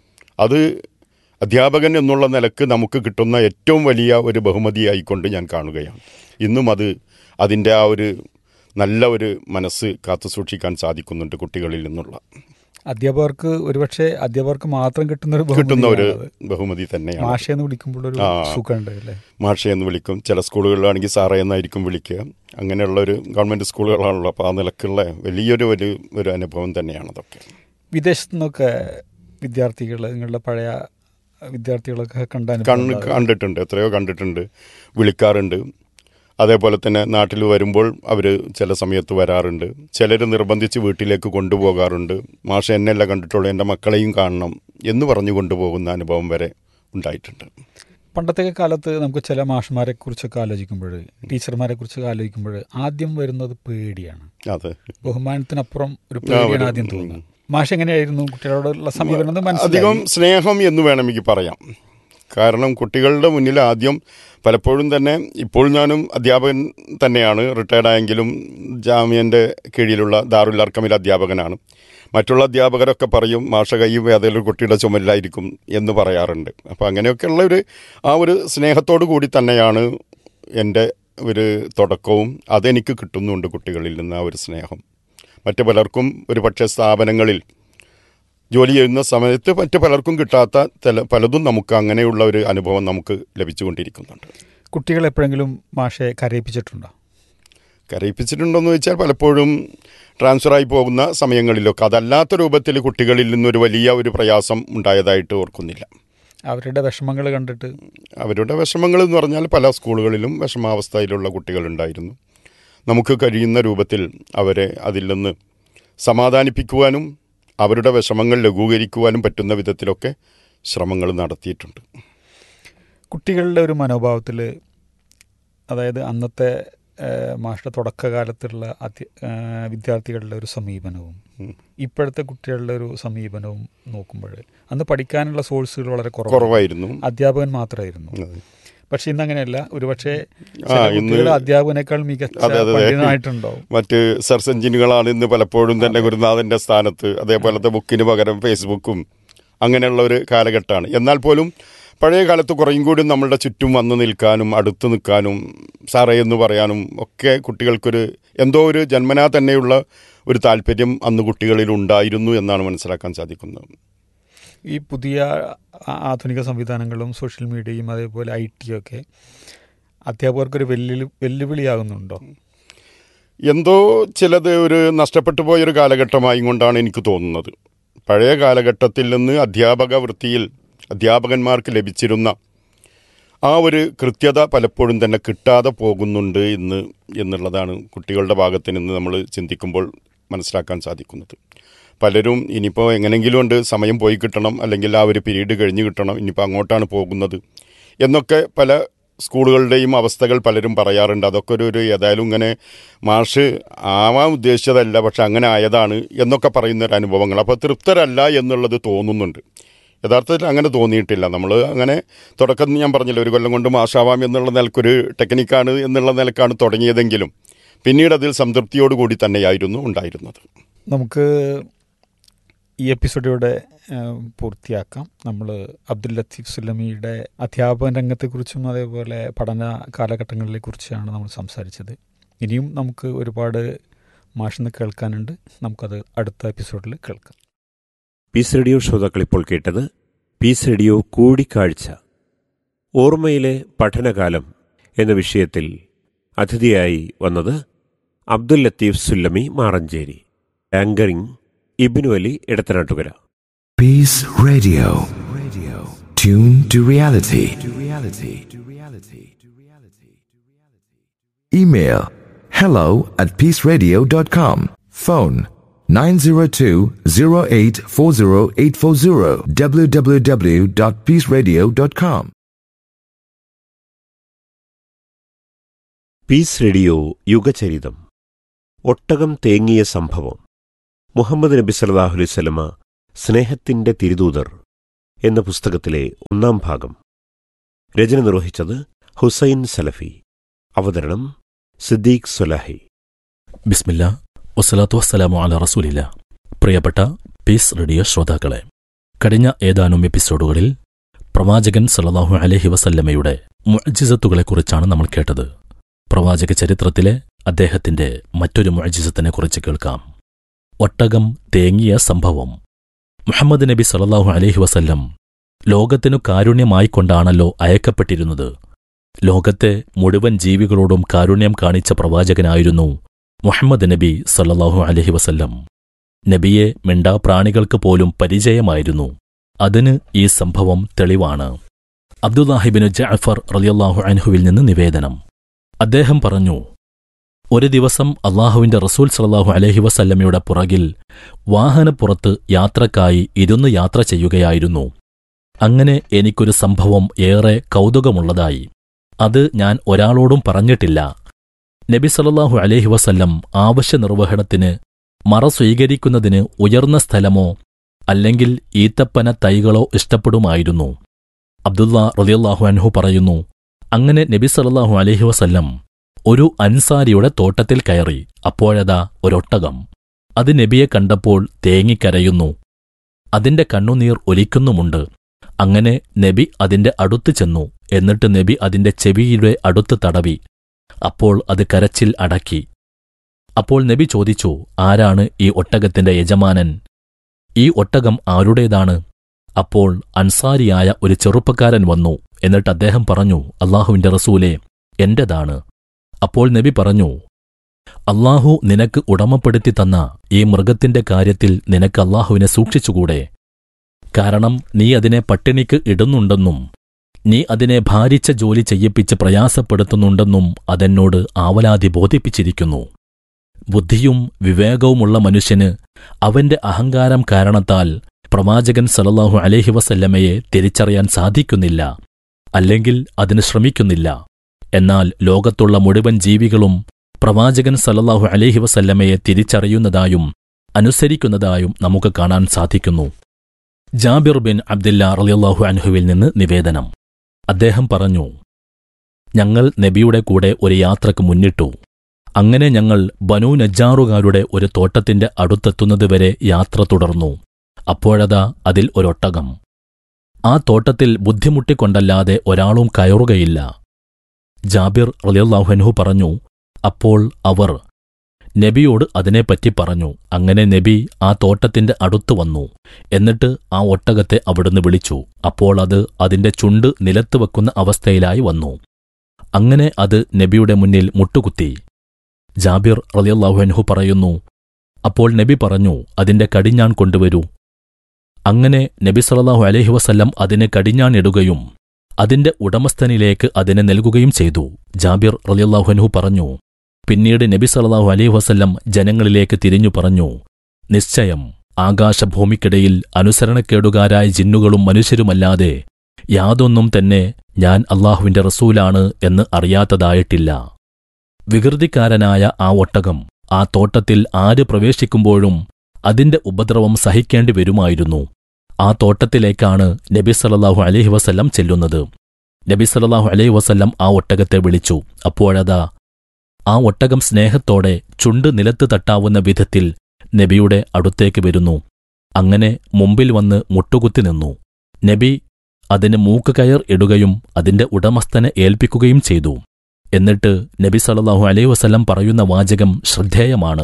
അത് അധ്യാപകൻ എന്നുള്ള നിലക്ക് നമുക്ക് കിട്ടുന്ന ഏറ്റവും വലിയ ഒരു ബഹുമതിയായിക്കൊണ്ട് ഞാൻ കാണുകയാണ് ഇന്നും അത് അതിൻ്റെ ആ ഒരു നല്ല ഒരു മനസ്സ് കാത്തു സൂക്ഷിക്കാൻ സാധിക്കുന്നുണ്ട് കുട്ടികളിൽ നിന്നുള്ള അധ്യാപകർക്ക് ഒരുപക്ഷെ അധ്യാപകർക്ക് മാത്രം കിട്ടുന്ന ഒരു കിട്ടുന്ന ഒരു ബഹുമതിയാണത്. ബഹുമതി തന്നെയാണ് മാഷെന്ന് വിളിക്കുമ്പോൾ ഒരു ആ. സുഖമുണ്ട് അല്ലേ മാഷെ എന്ന് വിളിക്കും ചില സ്കൂളുകളിലാണെങ്കിൽ സാറേ എന്നായിരിക്കും വിളിക്കുക അങ്ങനെയുള്ള ഒരു ഗവൺമെൻറ് സ്കൂളുകളാണല്ലോ അപ്പോൾ ആ നിലക്കുള്ള വലിയൊരു ഒരു ഒരു അനുഭവം തന്നെയാണ് അതൊക്കെ വിദേശത്തു നിന്നൊക്കെ വിദ്യാർത്ഥികൾ നിങ്ങളുടെ പഴയ വിദ്യാർത്ഥികളൊക്കെ കണ്ട അനുഭവം കണ്ണ് ഉണ്ടാവും. കണ്ടിട്ടുണ്ട് എത്രയോ കണ്ടിട്ടുണ്ട് വിളിക്കാറുണ്ട് അതേപോലെ തന്നെ നാട്ടിൽ വരുമ്പോൾ അവർ ചില സമയത്ത് വരാറുണ്ട് ചിലർ നിർബന്ധിച്ച് വീട്ടിലേക്ക് കൊണ്ടുപോകാറുണ്ട് മാഷ എന്നെയല്ല കണ്ടിട്ടുള്ളൂ എൻ്റെ മക്കളെയും കാണണം എന്ന് പറഞ്ഞു കൊണ്ടുപോകുന്ന അനുഭവം വരെ ഉണ്ടായിട്ടുണ്ട് പണ്ടത്തെ കാലത്ത് നമുക്ക് ചില മാഷന്മാരെ കുറിച്ചൊക്കെ ആലോചിക്കുമ്പോൾ ടീച്ചർമാരെ കുറിച്ചൊക്കെ ആലോചിക്കുമ്പോൾ ആദ്യം വരുന്നത് പേടിയാണ് അതെ ബഹുമാനത്തിനപ്പുറം ഒരു പേടിയാണ് ഒരു- ആദ്യം തോന്നുന്നത് മാഷ് എങ്ങനെയായിരുന്നു കുട്ടികളോടുള്ള സമീപനം എന്ന് മനസ്സിലായി അധികം സ്നേഹം എന്ന് വേണമെങ്കിൽ പറയാം കാരണം കുട്ടികളുടെ മുന്നിൽ ആദ്യം പലപ്പോഴും തന്നെ ഇപ്പോൾ ഞാനും അധ്യാപകൻ തന്നെയാണ് റിട്ടയർഡ് ആയെങ്കിലും ജാമ്യൻ്റെ കീഴിലുള്ള ദാറുൽ അർക്കമിൽ അധ്യാപകനാണ് മറ്റുള്ള അധ്യാപകരൊക്കെ പറയും മാഷ കയ്യും ഏതെങ്കിലും ഒരു കുട്ടിയുടെ ചുമലിലായിരിക്കും എന്ന് പറയാറുണ്ട് അപ്പോൾ അങ്ങനെയൊക്കെയുള്ള ഒരു ആ ഒരു സ്നേഹത്തോടു കൂടി തന്നെയാണ് എൻ്റെ ഒരു തുടക്കവും അതെനിക്ക് കിട്ടുന്നുണ്ട് കുട്ടികളിൽ നിന്ന് ആ ഒരു സ്നേഹം മറ്റു പലർക്കും ഒരു പക്ഷേ സ്ഥാപനങ്ങളിൽ ജോലി ചെയ്യുന്ന സമയത്ത് മറ്റു പലർക്കും കിട്ടാത്ത ചില പലതും നമുക്ക് അങ്ങനെയുള്ള ഒരു അനുഭവം നമുക്ക് ലഭിച്ചുകൊണ്ടിരിക്കുന്നുണ്ട് കുട്ടികൾ എപ്പോഴെങ്കിലും മാഷെ കരയിപ്പിച്ചിട്ടുണ്ടോ കരയിപ്പിച്ചിട്ടുണ്ടോയെന്ന് ചോദിച്ചാൽ പലപ്പോഴും ട്രാൻസ്ഫറായി പോകുന്ന സമയങ്ങളിലൊക്കെ അതല്ലാത്ത രൂപത്തിൽ കുട്ടികളിൽ നിന്നൊരു വലിയ ഒരു പ്രയാസം ഉണ്ടായതായിട്ട് ഓർക്കുന്നില്ല അവരുടെ വിഷമങ്ങൾ കണ്ടിട്ട് അവരുടെ വിഷമങ്ങൾ എന്ന് പറഞ്ഞാൽ പല സ്കൂളുകളിലും വിഷമാവസ്ഥയിലുള്ള കുട്ടികളുണ്ടായിരുന്നു നമുക്ക് കഴിയുന്ന രൂപത്തിൽ അവരെ അതിൽ നിന്ന് സമാധാനിപ്പിക്കുവാനും അവരുടെ വിഷമങ്ങൾ ലഘൂകരിക്കുവാനും പറ്റുന്ന വിധത്തിലൊക്കെ ശ്രമങ്ങൾ നടത്തിയിട്ടുണ്ട് കുട്ടികളുടെ ഒരു മനോഭാവത്തിൽ അതായത് അന്നത്തെ ഏഹ്, മാഷയുടെ തുടക്കകാലത്തുള്ള അധ്യ ഏഹ്, വിദ്യാർത്ഥികളുടെ ഒരു സമീപനവും ഉം. ഇപ്പോഴത്തെ കുട്ടികളുടെ ഒരു സമീപനവും നോക്കുമ്പോൾ അന്ന് പഠിക്കാനുള്ള സോഴ്സുകൾ വളരെ കുറവ് കുറവായിരുന്നു അധ്യാപകൻ മാത്രമായിരുന്നു അതെ. പക്ഷെ ഇന്ന് അങ്ങനെയല്ല ഒരുപക്ഷെ ആ, ചില ഇന്ന് കുട്ടികൾ അധ്യാപകനേക്കാൾ മികച്ച അതെ, അതെ. പണ്ഡിതനായിട്ടുണ്ടാവും മറ്റ് സെർച്ച് എഞ്ചിനുകളാണ് ഇന്ന് പലപ്പോഴും തന്നെ ഗുരുനാഥന്റെ സ്ഥാനത്ത് അതേപോലത്തെ ബുക്കിന് പകരം ഫേസ്ബുക്കും അങ്ങനെയുള്ള ഒരു കാലഘട്ടമാണ് എന്നാൽ പോലും പഴയ കാലത്ത് കുറേയും കൂടി നമ്മളുടെ ചുറ്റും വന്നു നിൽക്കാനും അടുത്ത് നിൽക്കാനും സാറേ എന്ന് പറയാനും ഒക്കെ കുട്ടികൾക്കൊരു എന്തോ ഒരു ജന്മനാ തന്നെയുള്ള ഒരു താല്പര്യം അന്ന് കുട്ടികളിൽ ഉണ്ടായിരുന്നു എന്നാണ് മനസ്സിലാക്കാൻ സാധിക്കുന്നത് ഈ പുതിയ ആ- ആധുനിക സംവിധാനങ്ങളും സോഷ്യൽ മീഡിയയും അതേപോലെ ഐ ടി ഒക്കെ അധ്യാപകർക്കൊരു വെല്ലു വെല്ലുവിളിയാകുന്നുണ്ടോ എന്തോ ചിലത് ഒരു നഷ്ടപ്പെട്ടു പോയൊരു കാലഘട്ടമായി കൊണ്ടാണ് എനിക്ക് തോന്നുന്നത് പഴയ കാലഘട്ടത്തിൽ നിന്ന് അധ്യാപക വൃത്തിയിൽ അധ്യാപകന്മാർക്ക് ലഭിച്ചിരുന്ന ആ ഒരു കൃത്യത പലപ്പോഴും തന്നെ കിട്ടാതെ പോകുന്നുണ്ട് ഇന്ന് എന്നുള്ളതാണ് കുട്ടികളുടെ ഭാഗത്ത് നിന്ന് നമ്മൾ ചിന്തിക്കുമ്പോൾ മനസ്സിലാക്കാൻ സാധിക്കുന്നത് പലരും ഇനിയിപ്പോൾ എങ്ങനെങ്കിലും ഉണ്ട് സമയം പോയി കിട്ടണം അല്ലെങ്കിൽ ആ ഒരു പീരീഡ് കഴിഞ്ഞ് കിട്ടണം ഇനിയിപ്പോൾ അങ്ങോട്ടാണ് പോകുന്നത് എന്നൊക്കെ പല സ്കൂളുകളുടെയും അവസ്ഥകൾ പലരും പറയാറുണ്ട് അതൊക്കെ ഒരു ഒരു ഏതായാലും ഇങ്ങനെ മാഷ് ആവാൻ ഉദ്ദേശിച്ചതല്ല പക്ഷെ അങ്ങനെ ആയതാണ് എന്നൊക്കെ പറയുന്ന ഒരു അനുഭവങ്ങൾ അപ്പോൾ തൃപ്തരല്ല എന്നുള്ളത് തോന്നുന്നുണ്ട് യഥാർത്ഥത്തിൽ അങ്ങനെ തോന്നിയിട്ടില്ല നമ്മൾ അങ്ങനെ തുടക്കം ഞാൻ പറഞ്ഞില്ല ഒരു കൊല്ലം കൊണ്ട് മാഷാവാം എന്നുള്ള നിലക്കൊരു ടെക്നിക്കാണ് എന്നുള്ള നിലക്കാണ് തുടങ്ങിയതെങ്കിലും പിന്നീട് അതിൽ സംതൃപ്തിയോടുകൂടി തന്നെയായിരുന്നു ഉണ്ടായിരുന്നത് നമുക്ക് ഈ എപ്പിസോഡിലൂടെ പൂർത്തിയാക്കാം നമ്മൾ അബ്ദുൽ ലത്തീഫ് സുലമിയുടെ അധ്യാപന രംഗത്തെക്കുറിച്ചും അതേപോലെ പഠന കാലഘട്ടങ്ങളെ കുറിച്ചാണ് നമ്മൾ സംസാരിച്ചത് ഇനിയും നമുക്ക് ഒരുപാട് മാഷിന്ന് കേൾക്കാനുണ്ട് നമുക്കത് അടുത്ത എപ്പിസോഡിൽ കേൾക്കാം പീസ് റേഡിയോ ശ്രോതാക്കൾ ഇപ്പോൾ കേട്ടത് പീസ് റേഡിയോ കൂടിക്കാഴ്ച ഓർമ്മയിലെ പഠനകാലം എന്ന വിഷയത്തിൽ അതിഥിയായി വന്നത് Abdul Latheef Sullami Maranchery anchoring Ibnu Ali Edathanattukara Peace Radio. Radio. Tune to reality. To reality. To reality. To reality. Email hello at peaceradio.com. Phone 902-0840840 www.peaceradio.com. Peace Radio യുഗചരിതം ഒട്ടകം തേങ്ങിയ സംഭവം മുഹമ്മദ് നബി സല്ലല്ലാഹു അലൈഹി വസല്ലമ സ്നേഹത്തിന്റെ തിരുദൂതർ എന്ന പുസ്തകത്തിലെ ഒന്നാം ഭാഗം രചന നിർവഹിച്ചത് ഹുസൈൻ സലഫി അവതരണം സിദ്ദീഖ് സൊലാഹി ബിസ്മില്ല വസ്സലാത്തു വസ്സലാമു അല റസൂലില്ല പ്രിയപ്പെട്ട പീസ് റേഡിയോ ശ്രോതാക്കളെ കഴിഞ്ഞ ഏതാനും എപ്പിസോഡുകളിൽ പ്രവാചകൻ സല്ലല്ലാഹു അലൈഹി വസല്ലമയുടെ മുഅ്ജിസത്തുകളെക്കുറിച്ചാണ് നമ്മൾ കേട്ടത് പ്രവാചക ചരിത്രത്തിലെ അദ്ദേഹത്തിന്റെ മറ്റൊരു മുഅ്ജിസത്തിനെക്കുറിച്ച് കേൾക്കാം ഒട്ടകം തേങ്ങിയ സംഭവം മുഹമ്മദ് നബി സല്ലല്ലാഹു അലൈഹി വസല്ലം ലോകത്തിനു കാരുണ്യമായിക്കൊണ്ടാണല്ലോ അയക്കപ്പെട്ടിരുന്നത് ലോകത്തെ മുഴുവൻ ജീവികളോടും കാരുണ്യം കാണിച്ച പ്രവാചകനായിരുന്നു മുഹമ്മദ് നബി സല്ലല്ലാഹു അലൈഹി വസല്ലം നബിയെ മിണ്ടാപ്രാണികൾക്ക് പോലും പരിചയമായിരുന്നു അതിന് ഈ സംഭവം തെളിവാണ് അബ്ദുല്ലാഹിബിന് ജഅഫർ റളിയല്ലാഹു അൻഹുവിൽ നിന്ന് നിവേദനം അദ്ദേഹം പറഞ്ഞു ഒരു ദിവസം അള്ളാഹുവിന്റെ റസൂൽ സല്ലല്ലാഹു അലൈഹി വസല്ലമയുടെ പുറകിൽ വാഹനപ്പുറത്ത് യാത്രക്കായി ഇരുന്ന് യാത്ര ചെയ്യുകയായിരുന്നു അങ്ങനെ എനിക്കൊരു സംഭവം ഏറെ കൗതുകമുള്ളതായി അത് ഞാൻ ഒരാളോടും പറഞ്ഞിട്ടില്ല നബി സല്ലല്ലാഹു അലൈഹി വസല്ലം ആവശ്യ നിർവഹണത്തിന് മറ സ്വീകരിക്കുന്നതിന് ഉയർന്ന സ്ഥലമോ അല്ലെങ്കിൽ ഈത്തപ്പന തൈകളോ ഇഷ്ടപ്പെടുമായിരുന്നു അബ്ദുള്ള റളിയല്ലാഹു അൻഹു പറയുന്നു അങ്ങനെ നബി സല്ലല്ലാഹു അലൈഹി വസല്ലം ഒരു അൻസാരിയുടെ തോട്ടത്തിൽ കയറി അപ്പോഴതാ ഒരൊട്ടകം അത് നബിയെ കണ്ടപ്പോൾ തേങ്ങിക്കരയുന്നു അതിന്റെ കണ്ണുനീർ ഒലിക്കുന്നുമുണ്ട് അങ്ങനെ നബി അതിന്റെ അടുത്ത് ചെന്നു എന്നിട്ട് നബി അതിന്റെ ചെവിയുടെ അടുത്ത് തടവി അപ്പോൾ അത് കരച്ചിൽ അടക്കി അപ്പോൾ നബി ചോദിച്ചു ആരാണ് ഈ ഒട്ടകത്തിന്റെ യജമാനൻ ഈ ഒട്ടകം ആരുടേതാണ് അപ്പോൾ അൻസാരിയായ ഒരു ചെറുപ്പക്കാരൻ വന്നു എന്നിട്ട് അദ്ദേഹം പറഞ്ഞു അള്ളാഹുവിന്റെ റസൂലെ എന്റേതാണ് അപ്പോൾ നബി പറഞ്ഞു അള്ളാഹു നിനക്ക് ഉടമപ്പെടുത്തി തന്ന ഈ മൃഗത്തിന്റെ കാര്യത്തിൽ നിനക്ക് അള്ളാഹുവിനെ സൂക്ഷിച്ചുകൂടെ കാരണം നീ അതിനെ പട്ടിണിക്ക് ഇടുന്നുണ്ടെന്നും നീ അതിനെ ഭാരിച്ച ജോലി ചെയ്യിപ്പിച്ച് പ്രയാസപ്പെടുത്തുന്നുണ്ടെന്നും അതെന്നോട് ആവലാതി ബോധിപ്പിച്ചിരിക്കുന്നു ബുദ്ധിയും വിവേകവുമുള്ള മനുഷ്യന് അവന്റെ അഹങ്കാരം കാരണത്താൽ പ്രവാചകൻ സലല്ലാഹു അലൈഹി വസല്ലമയെ തിരിച്ചറിയാൻ സാധിക്കുന്നില്ല അല്ലെങ്കിൽ അതിന് ശ്രമിക്കുന്നില്ല എന്നാൽ ലോകത്തുള്ള മുഴുവൻ ജീവികളും പ്രവാചകൻ സല്ലല്ലാഹു അലൈഹി വസല്ലമയെ തിരിച്ചറിയുന്നതായും അനുസരിക്കുന്നതായും നമുക്ക് കാണാൻ സാധിക്കുന്നു ജാബിർ ബിൻ അബ്ദില്ല റളിയല്ലാഹു അൻഹുവിൽ നിന്ന് നിവേദനം അദ്ദേഹം പറഞ്ഞു ഞങ്ങൾ നബിയുടെ കൂടെ ഒരു യാത്രക്ക് മുന്നിട്ടു അങ്ങനെ ഞങ്ങൾ ബനു നജ്ജാറുകാരുടെ ഒരു തോട്ടത്തിന്റെ അടുത്തെത്തുന്നതുവരെ യാത്ര തുടർന്നു അപ്പോഴതാ അതിൽ ഒരൊട്ടകം ആ തോട്ടത്തിൽ ബുദ്ധിമുട്ടിക്കൊണ്ടല്ലാതെ ഒരാളും കയറുകയില്ല ജാബിർ റളിയല്ലാഹുഅൻഹു പറഞ്ഞു അപ്പോൾ അവർ നബിയോട് അതിനെപ്പറ്റി പറഞ്ഞു അങ്ങനെ നബി ആ തോട്ടത്തിന്റെ അടുത്തു വന്നു എന്നിട്ട് ആ ഒട്ടകത്തെ അവിടുന്ന് വിളിച്ചു അപ്പോൾ അത് അതിന്റെ ചുണ്ട് നിലത്ത് വെക്കുന്ന അവസ്ഥയിലായി വന്നു അങ്ങനെ അത് നബിയുടെ മുന്നിൽ മുട്ടുകുത്തി ജാബിർ റളിയല്ലാഹുഅൻഹു പറയുന്നു അപ്പോൾ നബി പറഞ്ഞു അതിന്റെ കടിഞ്ഞാൺ കൊണ്ടുവരൂ അങ്ങനെ നബി സല്ലല്ലാഹു അലൈഹി വസല്ലം അതിന് കടിഞ്ഞാൺ ഇടുകയും അതിന്റെ ഉടമസ്ഥനിലേക്ക് അതിനെ നൽകുകയും ചെയ്തു ജാബിർ റളിയല്ലാഹുഅൻഹു പറഞ്ഞു പിന്നീട് നബി സല്ലല്ലാഹു അലൈഹി വസല്ലം ജനങ്ങളിലേക്ക് തിരിഞ്ഞു പറഞ്ഞു നിശ്ചയം ആകാശഭൂമിക്കിടയിൽ അനുസരണക്കേടുകാരായ ജിന്നുകളും മനുഷ്യരുമല്ലാതെ യാതൊന്നും തന്നെ ഞാൻ അള്ളാഹുവിന്റെ റസൂലാണ് എന്ന് അറിയാത്തതായിട്ടില്ല വികൃതിക്കാരനായ ആ ഒട്ടകം ആ തോട്ടത്തിൽ ആര് പ്രവേശിക്കുമ്പോഴും അതിന്റെ ഉപദ്രവം സഹിക്കേണ്ടി വരുമായിരുന്നു ആ തോട്ടത്തിലേക്കാണ് നബി സല്ലല്ലാഹു അലൈഹി വസല്ലം ചെല്ലുന്നത് നബി സല്ലല്ലാഹു അലൈഹി വസല്ലം ആ ഒട്ടകത്തെ വിളിച്ചു അപ്പോഴതാ ആ ഒട്ടകം സ്നേഹത്തോടെ ചുണ്ട് നിലത്ത് തട്ടാവുന്ന വിധത്തിൽ നബിയുടെ അടുത്തേക്ക് വരുന്നു അങ്ങനെ മുമ്പിൽ വന്ന് മുട്ടുകുത്തി നിന്നു നബി അതിന് മൂക്കുകയർ ഇടുകയും അതിന്റെ ഉടമസ്ഥനെ ഏൽപ്പിക്കുകയും ചെയ്തു എന്നിട്ട് നബി സല്ലല്ലാഹു അലൈഹി വസല്ലം പറയുന്ന വാചകം ശ്രദ്ധേയമാണ്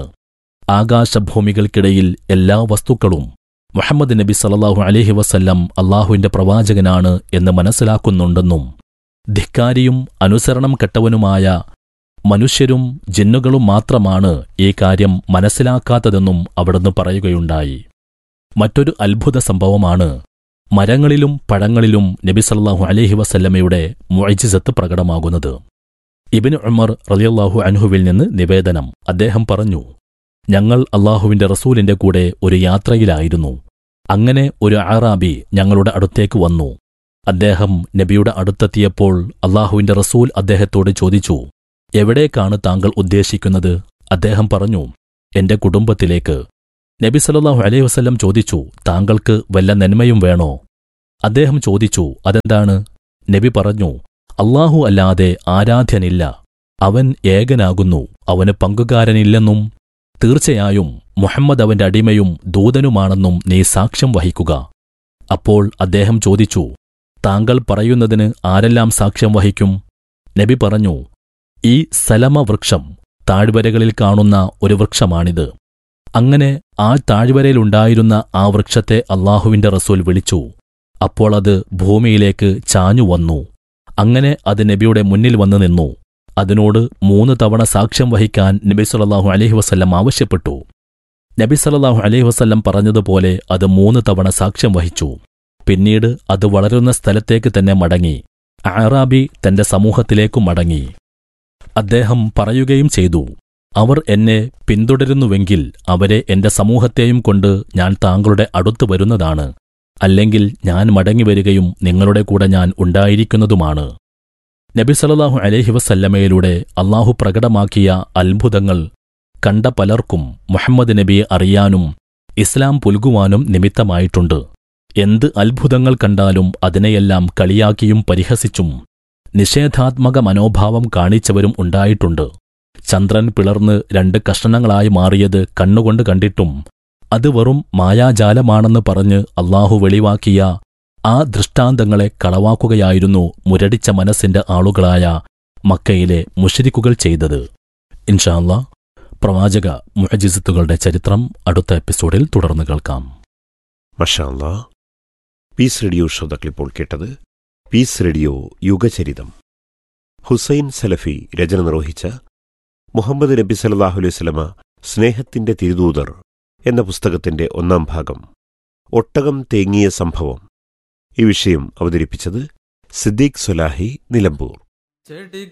ആകാശഭൂമികൾക്കിടയിൽ എല്ലാ വസ്തുക്കളും മുഹമ്മദ് നബി സല്ലല്ലാഹു അലൈഹി വസല്ലം അള്ളാഹുവിന്റെ പ്രവാചകനാണ് എന്ന് മനസ്സിലാക്കുന്നുണ്ടെന്നും ധിക്കാരിയും അനുസരണം കെട്ടവനുമായ മനുഷ്യരും ജിന്നുകളും മാത്രമാണ് ഈ കാര്യം മനസ്സിലാക്കാത്തതെന്നും അവിടുന്ന് പറയുകയുണ്ടായി മറ്റൊരു അത്ഭുത സംഭവമാണ് മരങ്ങളിലും പഴങ്ങളിലും നബി സല്ലല്ലാഹു അലൈഹി വസല്ലമയുടെ മുഅ്ജിസത്ത് പ്രകടമാകുന്നത് ഇബിന് ഉമർ റളിയല്ലാഹു അൻഹുവിൽ നിന്ന് നിവേദനം അദ്ദേഹം പറഞ്ഞു ഞങ്ങൾ അള്ളാഹുവിന്റെ റസൂലിന്റെ കൂടെ ഒരു യാത്രയിലായിരുന്നു അങ്ങനെ ഒരു ആറാബി ഞങ്ങളുടെ അടുത്തേക്ക് വന്നു അദ്ദേഹം നബിയുടെ അടുത്തെത്തിയപ്പോൾ അള്ളാഹുവിന്റെ റസൂൽ അദ്ദേഹത്തോട് ചോദിച്ചു എവിടേക്കാണ് താങ്കൾ ഉദ്ദേശിക്കുന്നത് അദ്ദേഹം പറഞ്ഞു എന്റെ കുടുംബത്തിലേക്ക് നബി സല്ലല്ലാഹു അലൈഹി വസല്ലം ചോദിച്ചു താങ്കൾക്ക് വല്ല നന്മയും വേണോ അദ്ദേഹം ചോദിച്ചു അതെന്താണ് നബി പറഞ്ഞു അല്ലാഹു അല്ലാതെ ആരാധ്യനില്ല അവൻ ഏകനാകുന്നു അവന് പങ്കുകാരനില്ലെന്നും തീർച്ചയായും മുഹമ്മദ് അവന്റെ അടിമയും ദൂതനുമാണെന്നും നീ സാക്ഷ്യം വഹിക്കുക അപ്പോൾ അദ്ദേഹം ചോദിച്ചു താങ്കൾ പറയുന്നതിന് ആരെല്ലാം സാക്ഷ്യം വഹിക്കും നബി പറഞ്ഞു ഈ സലമ വൃക്ഷം താഴ്വരകളിൽ കാണുന്ന ഒരു വൃക്ഷമാണിത് അങ്ങനെ ആ താഴ്വരയിലുണ്ടായിരുന്ന ആ വൃക്ഷത്തെ അള്ളാഹുവിന്റെ റസൂൽ വിളിച്ചു അപ്പോൾ അത് ഭൂമിയിലേക്ക് ചാഞ്ഞു വന്നു അങ്ങനെ അത് നബിയുടെ മുന്നിൽ വന്നു നിന്നു അതിനോട് മൂന്ന് തവണ സാക്ഷ്യം വഹിക്കാൻ നബി സല്ലല്ലാഹു അലൈഹി വസല്ലം ആവശ്യപ്പെട്ടു നബി സല്ലല്ലാഹു അലൈഹി വസല്ലം പറഞ്ഞതുപോലെ അത് മൂന്ന് തവണ സാക്ഷ്യം വഹിച്ചു പിന്നീട് അത് വളരുന്ന സ്ഥലത്തേക്ക് തന്നെ മടങ്ങി ആറാബി തന്റെ സമൂഹത്തിലേക്കു മടങ്ങി അദ്ദേഹം പറയുകയും ചെയ്തു അവർ എന്നെ പിന്തുടരുന്നുവെങ്കിൽ അവരെ എന്റെ സമൂഹത്തെയും കൊണ്ട് ഞാൻ താങ്കളുടെ അടുത്തു വരുന്നതാണ് അല്ലെങ്കിൽ ഞാൻ മടങ്ങിവരികയും നിങ്ങളുടെ കൂടെ ഞാൻ ഉണ്ടായിരിക്കുന്നതുമാണ് നബി സല്ലല്ലാഹു അലൈഹി വസല്ലമയിലൂടെ അള്ളാഹു പ്രകടമാക്കിയ അത്ഭുതങ്ങൾ കണ്ട പലർക്കും മുഹമ്മദ് നബിയെ അറിയാനും ഇസ്ലാം പുൽകുവാനും നിമിത്തമായിട്ടുണ്ട് എന്ത് അത്ഭുതങ്ങൾ കണ്ടാലും അതിനെയെല്ലാം കളിയാക്കിയും പരിഹസിച്ചും നിഷേധാത്മക മനോഭാവം കാണിച്ചവരും ഉണ്ടായിട്ടുണ്ട് ചന്ദ്രൻ പിളർന്ന് രണ്ട് കഷണങ്ങളായി മാറിയത് കണ്ണുകൊണ്ട് കണ്ടിട്ടും അത് വെറും മായാജാലമാണെന്ന് പറഞ്ഞ് അള്ളാഹു വെളിവാക്കിയ ആ ദൃഷ്ടാന്തങ്ങളെ കളവാക്കുകയായിരുന്നു മുരടിച്ച മനസ്സിന്റെ ആളുകളായ മക്കയിലെ മുഷരിക്കുകൾ ചെയ്തത് ഇൻഷാല്ല പ്രവാചക മുഹജിസത്തുകളുടെ ചരിത്രം അടുത്ത എപ്പിസോഡിൽ തുടർന്ന് കേൾക്കാം മഷാല്ല പീസ് റേഡിയോ ശ്രോതാക്കളിപ്പോൾ കേട്ടത് പീസ് റേഡിയോ യുഗചരിതം ഹുസൈൻ സലഫി രചന നിർവഹിച്ച മുഹമ്മദ് നബി സല്ലല്ലാഹു അലൈഹി വസല്ലമ സ്നേഹത്തിന്റെ തിരുദൂതർ എന്ന പുസ്തകത്തിന്റെ ഒന്നാം ഭാഗം ഒട്ടകം തേങ്ങിയ സംഭവം ഈ വിഷയം അവതരിപ്പിച്ചത് സിദ്ദീഖ് സൊലാഹി നിലമ്പൂർ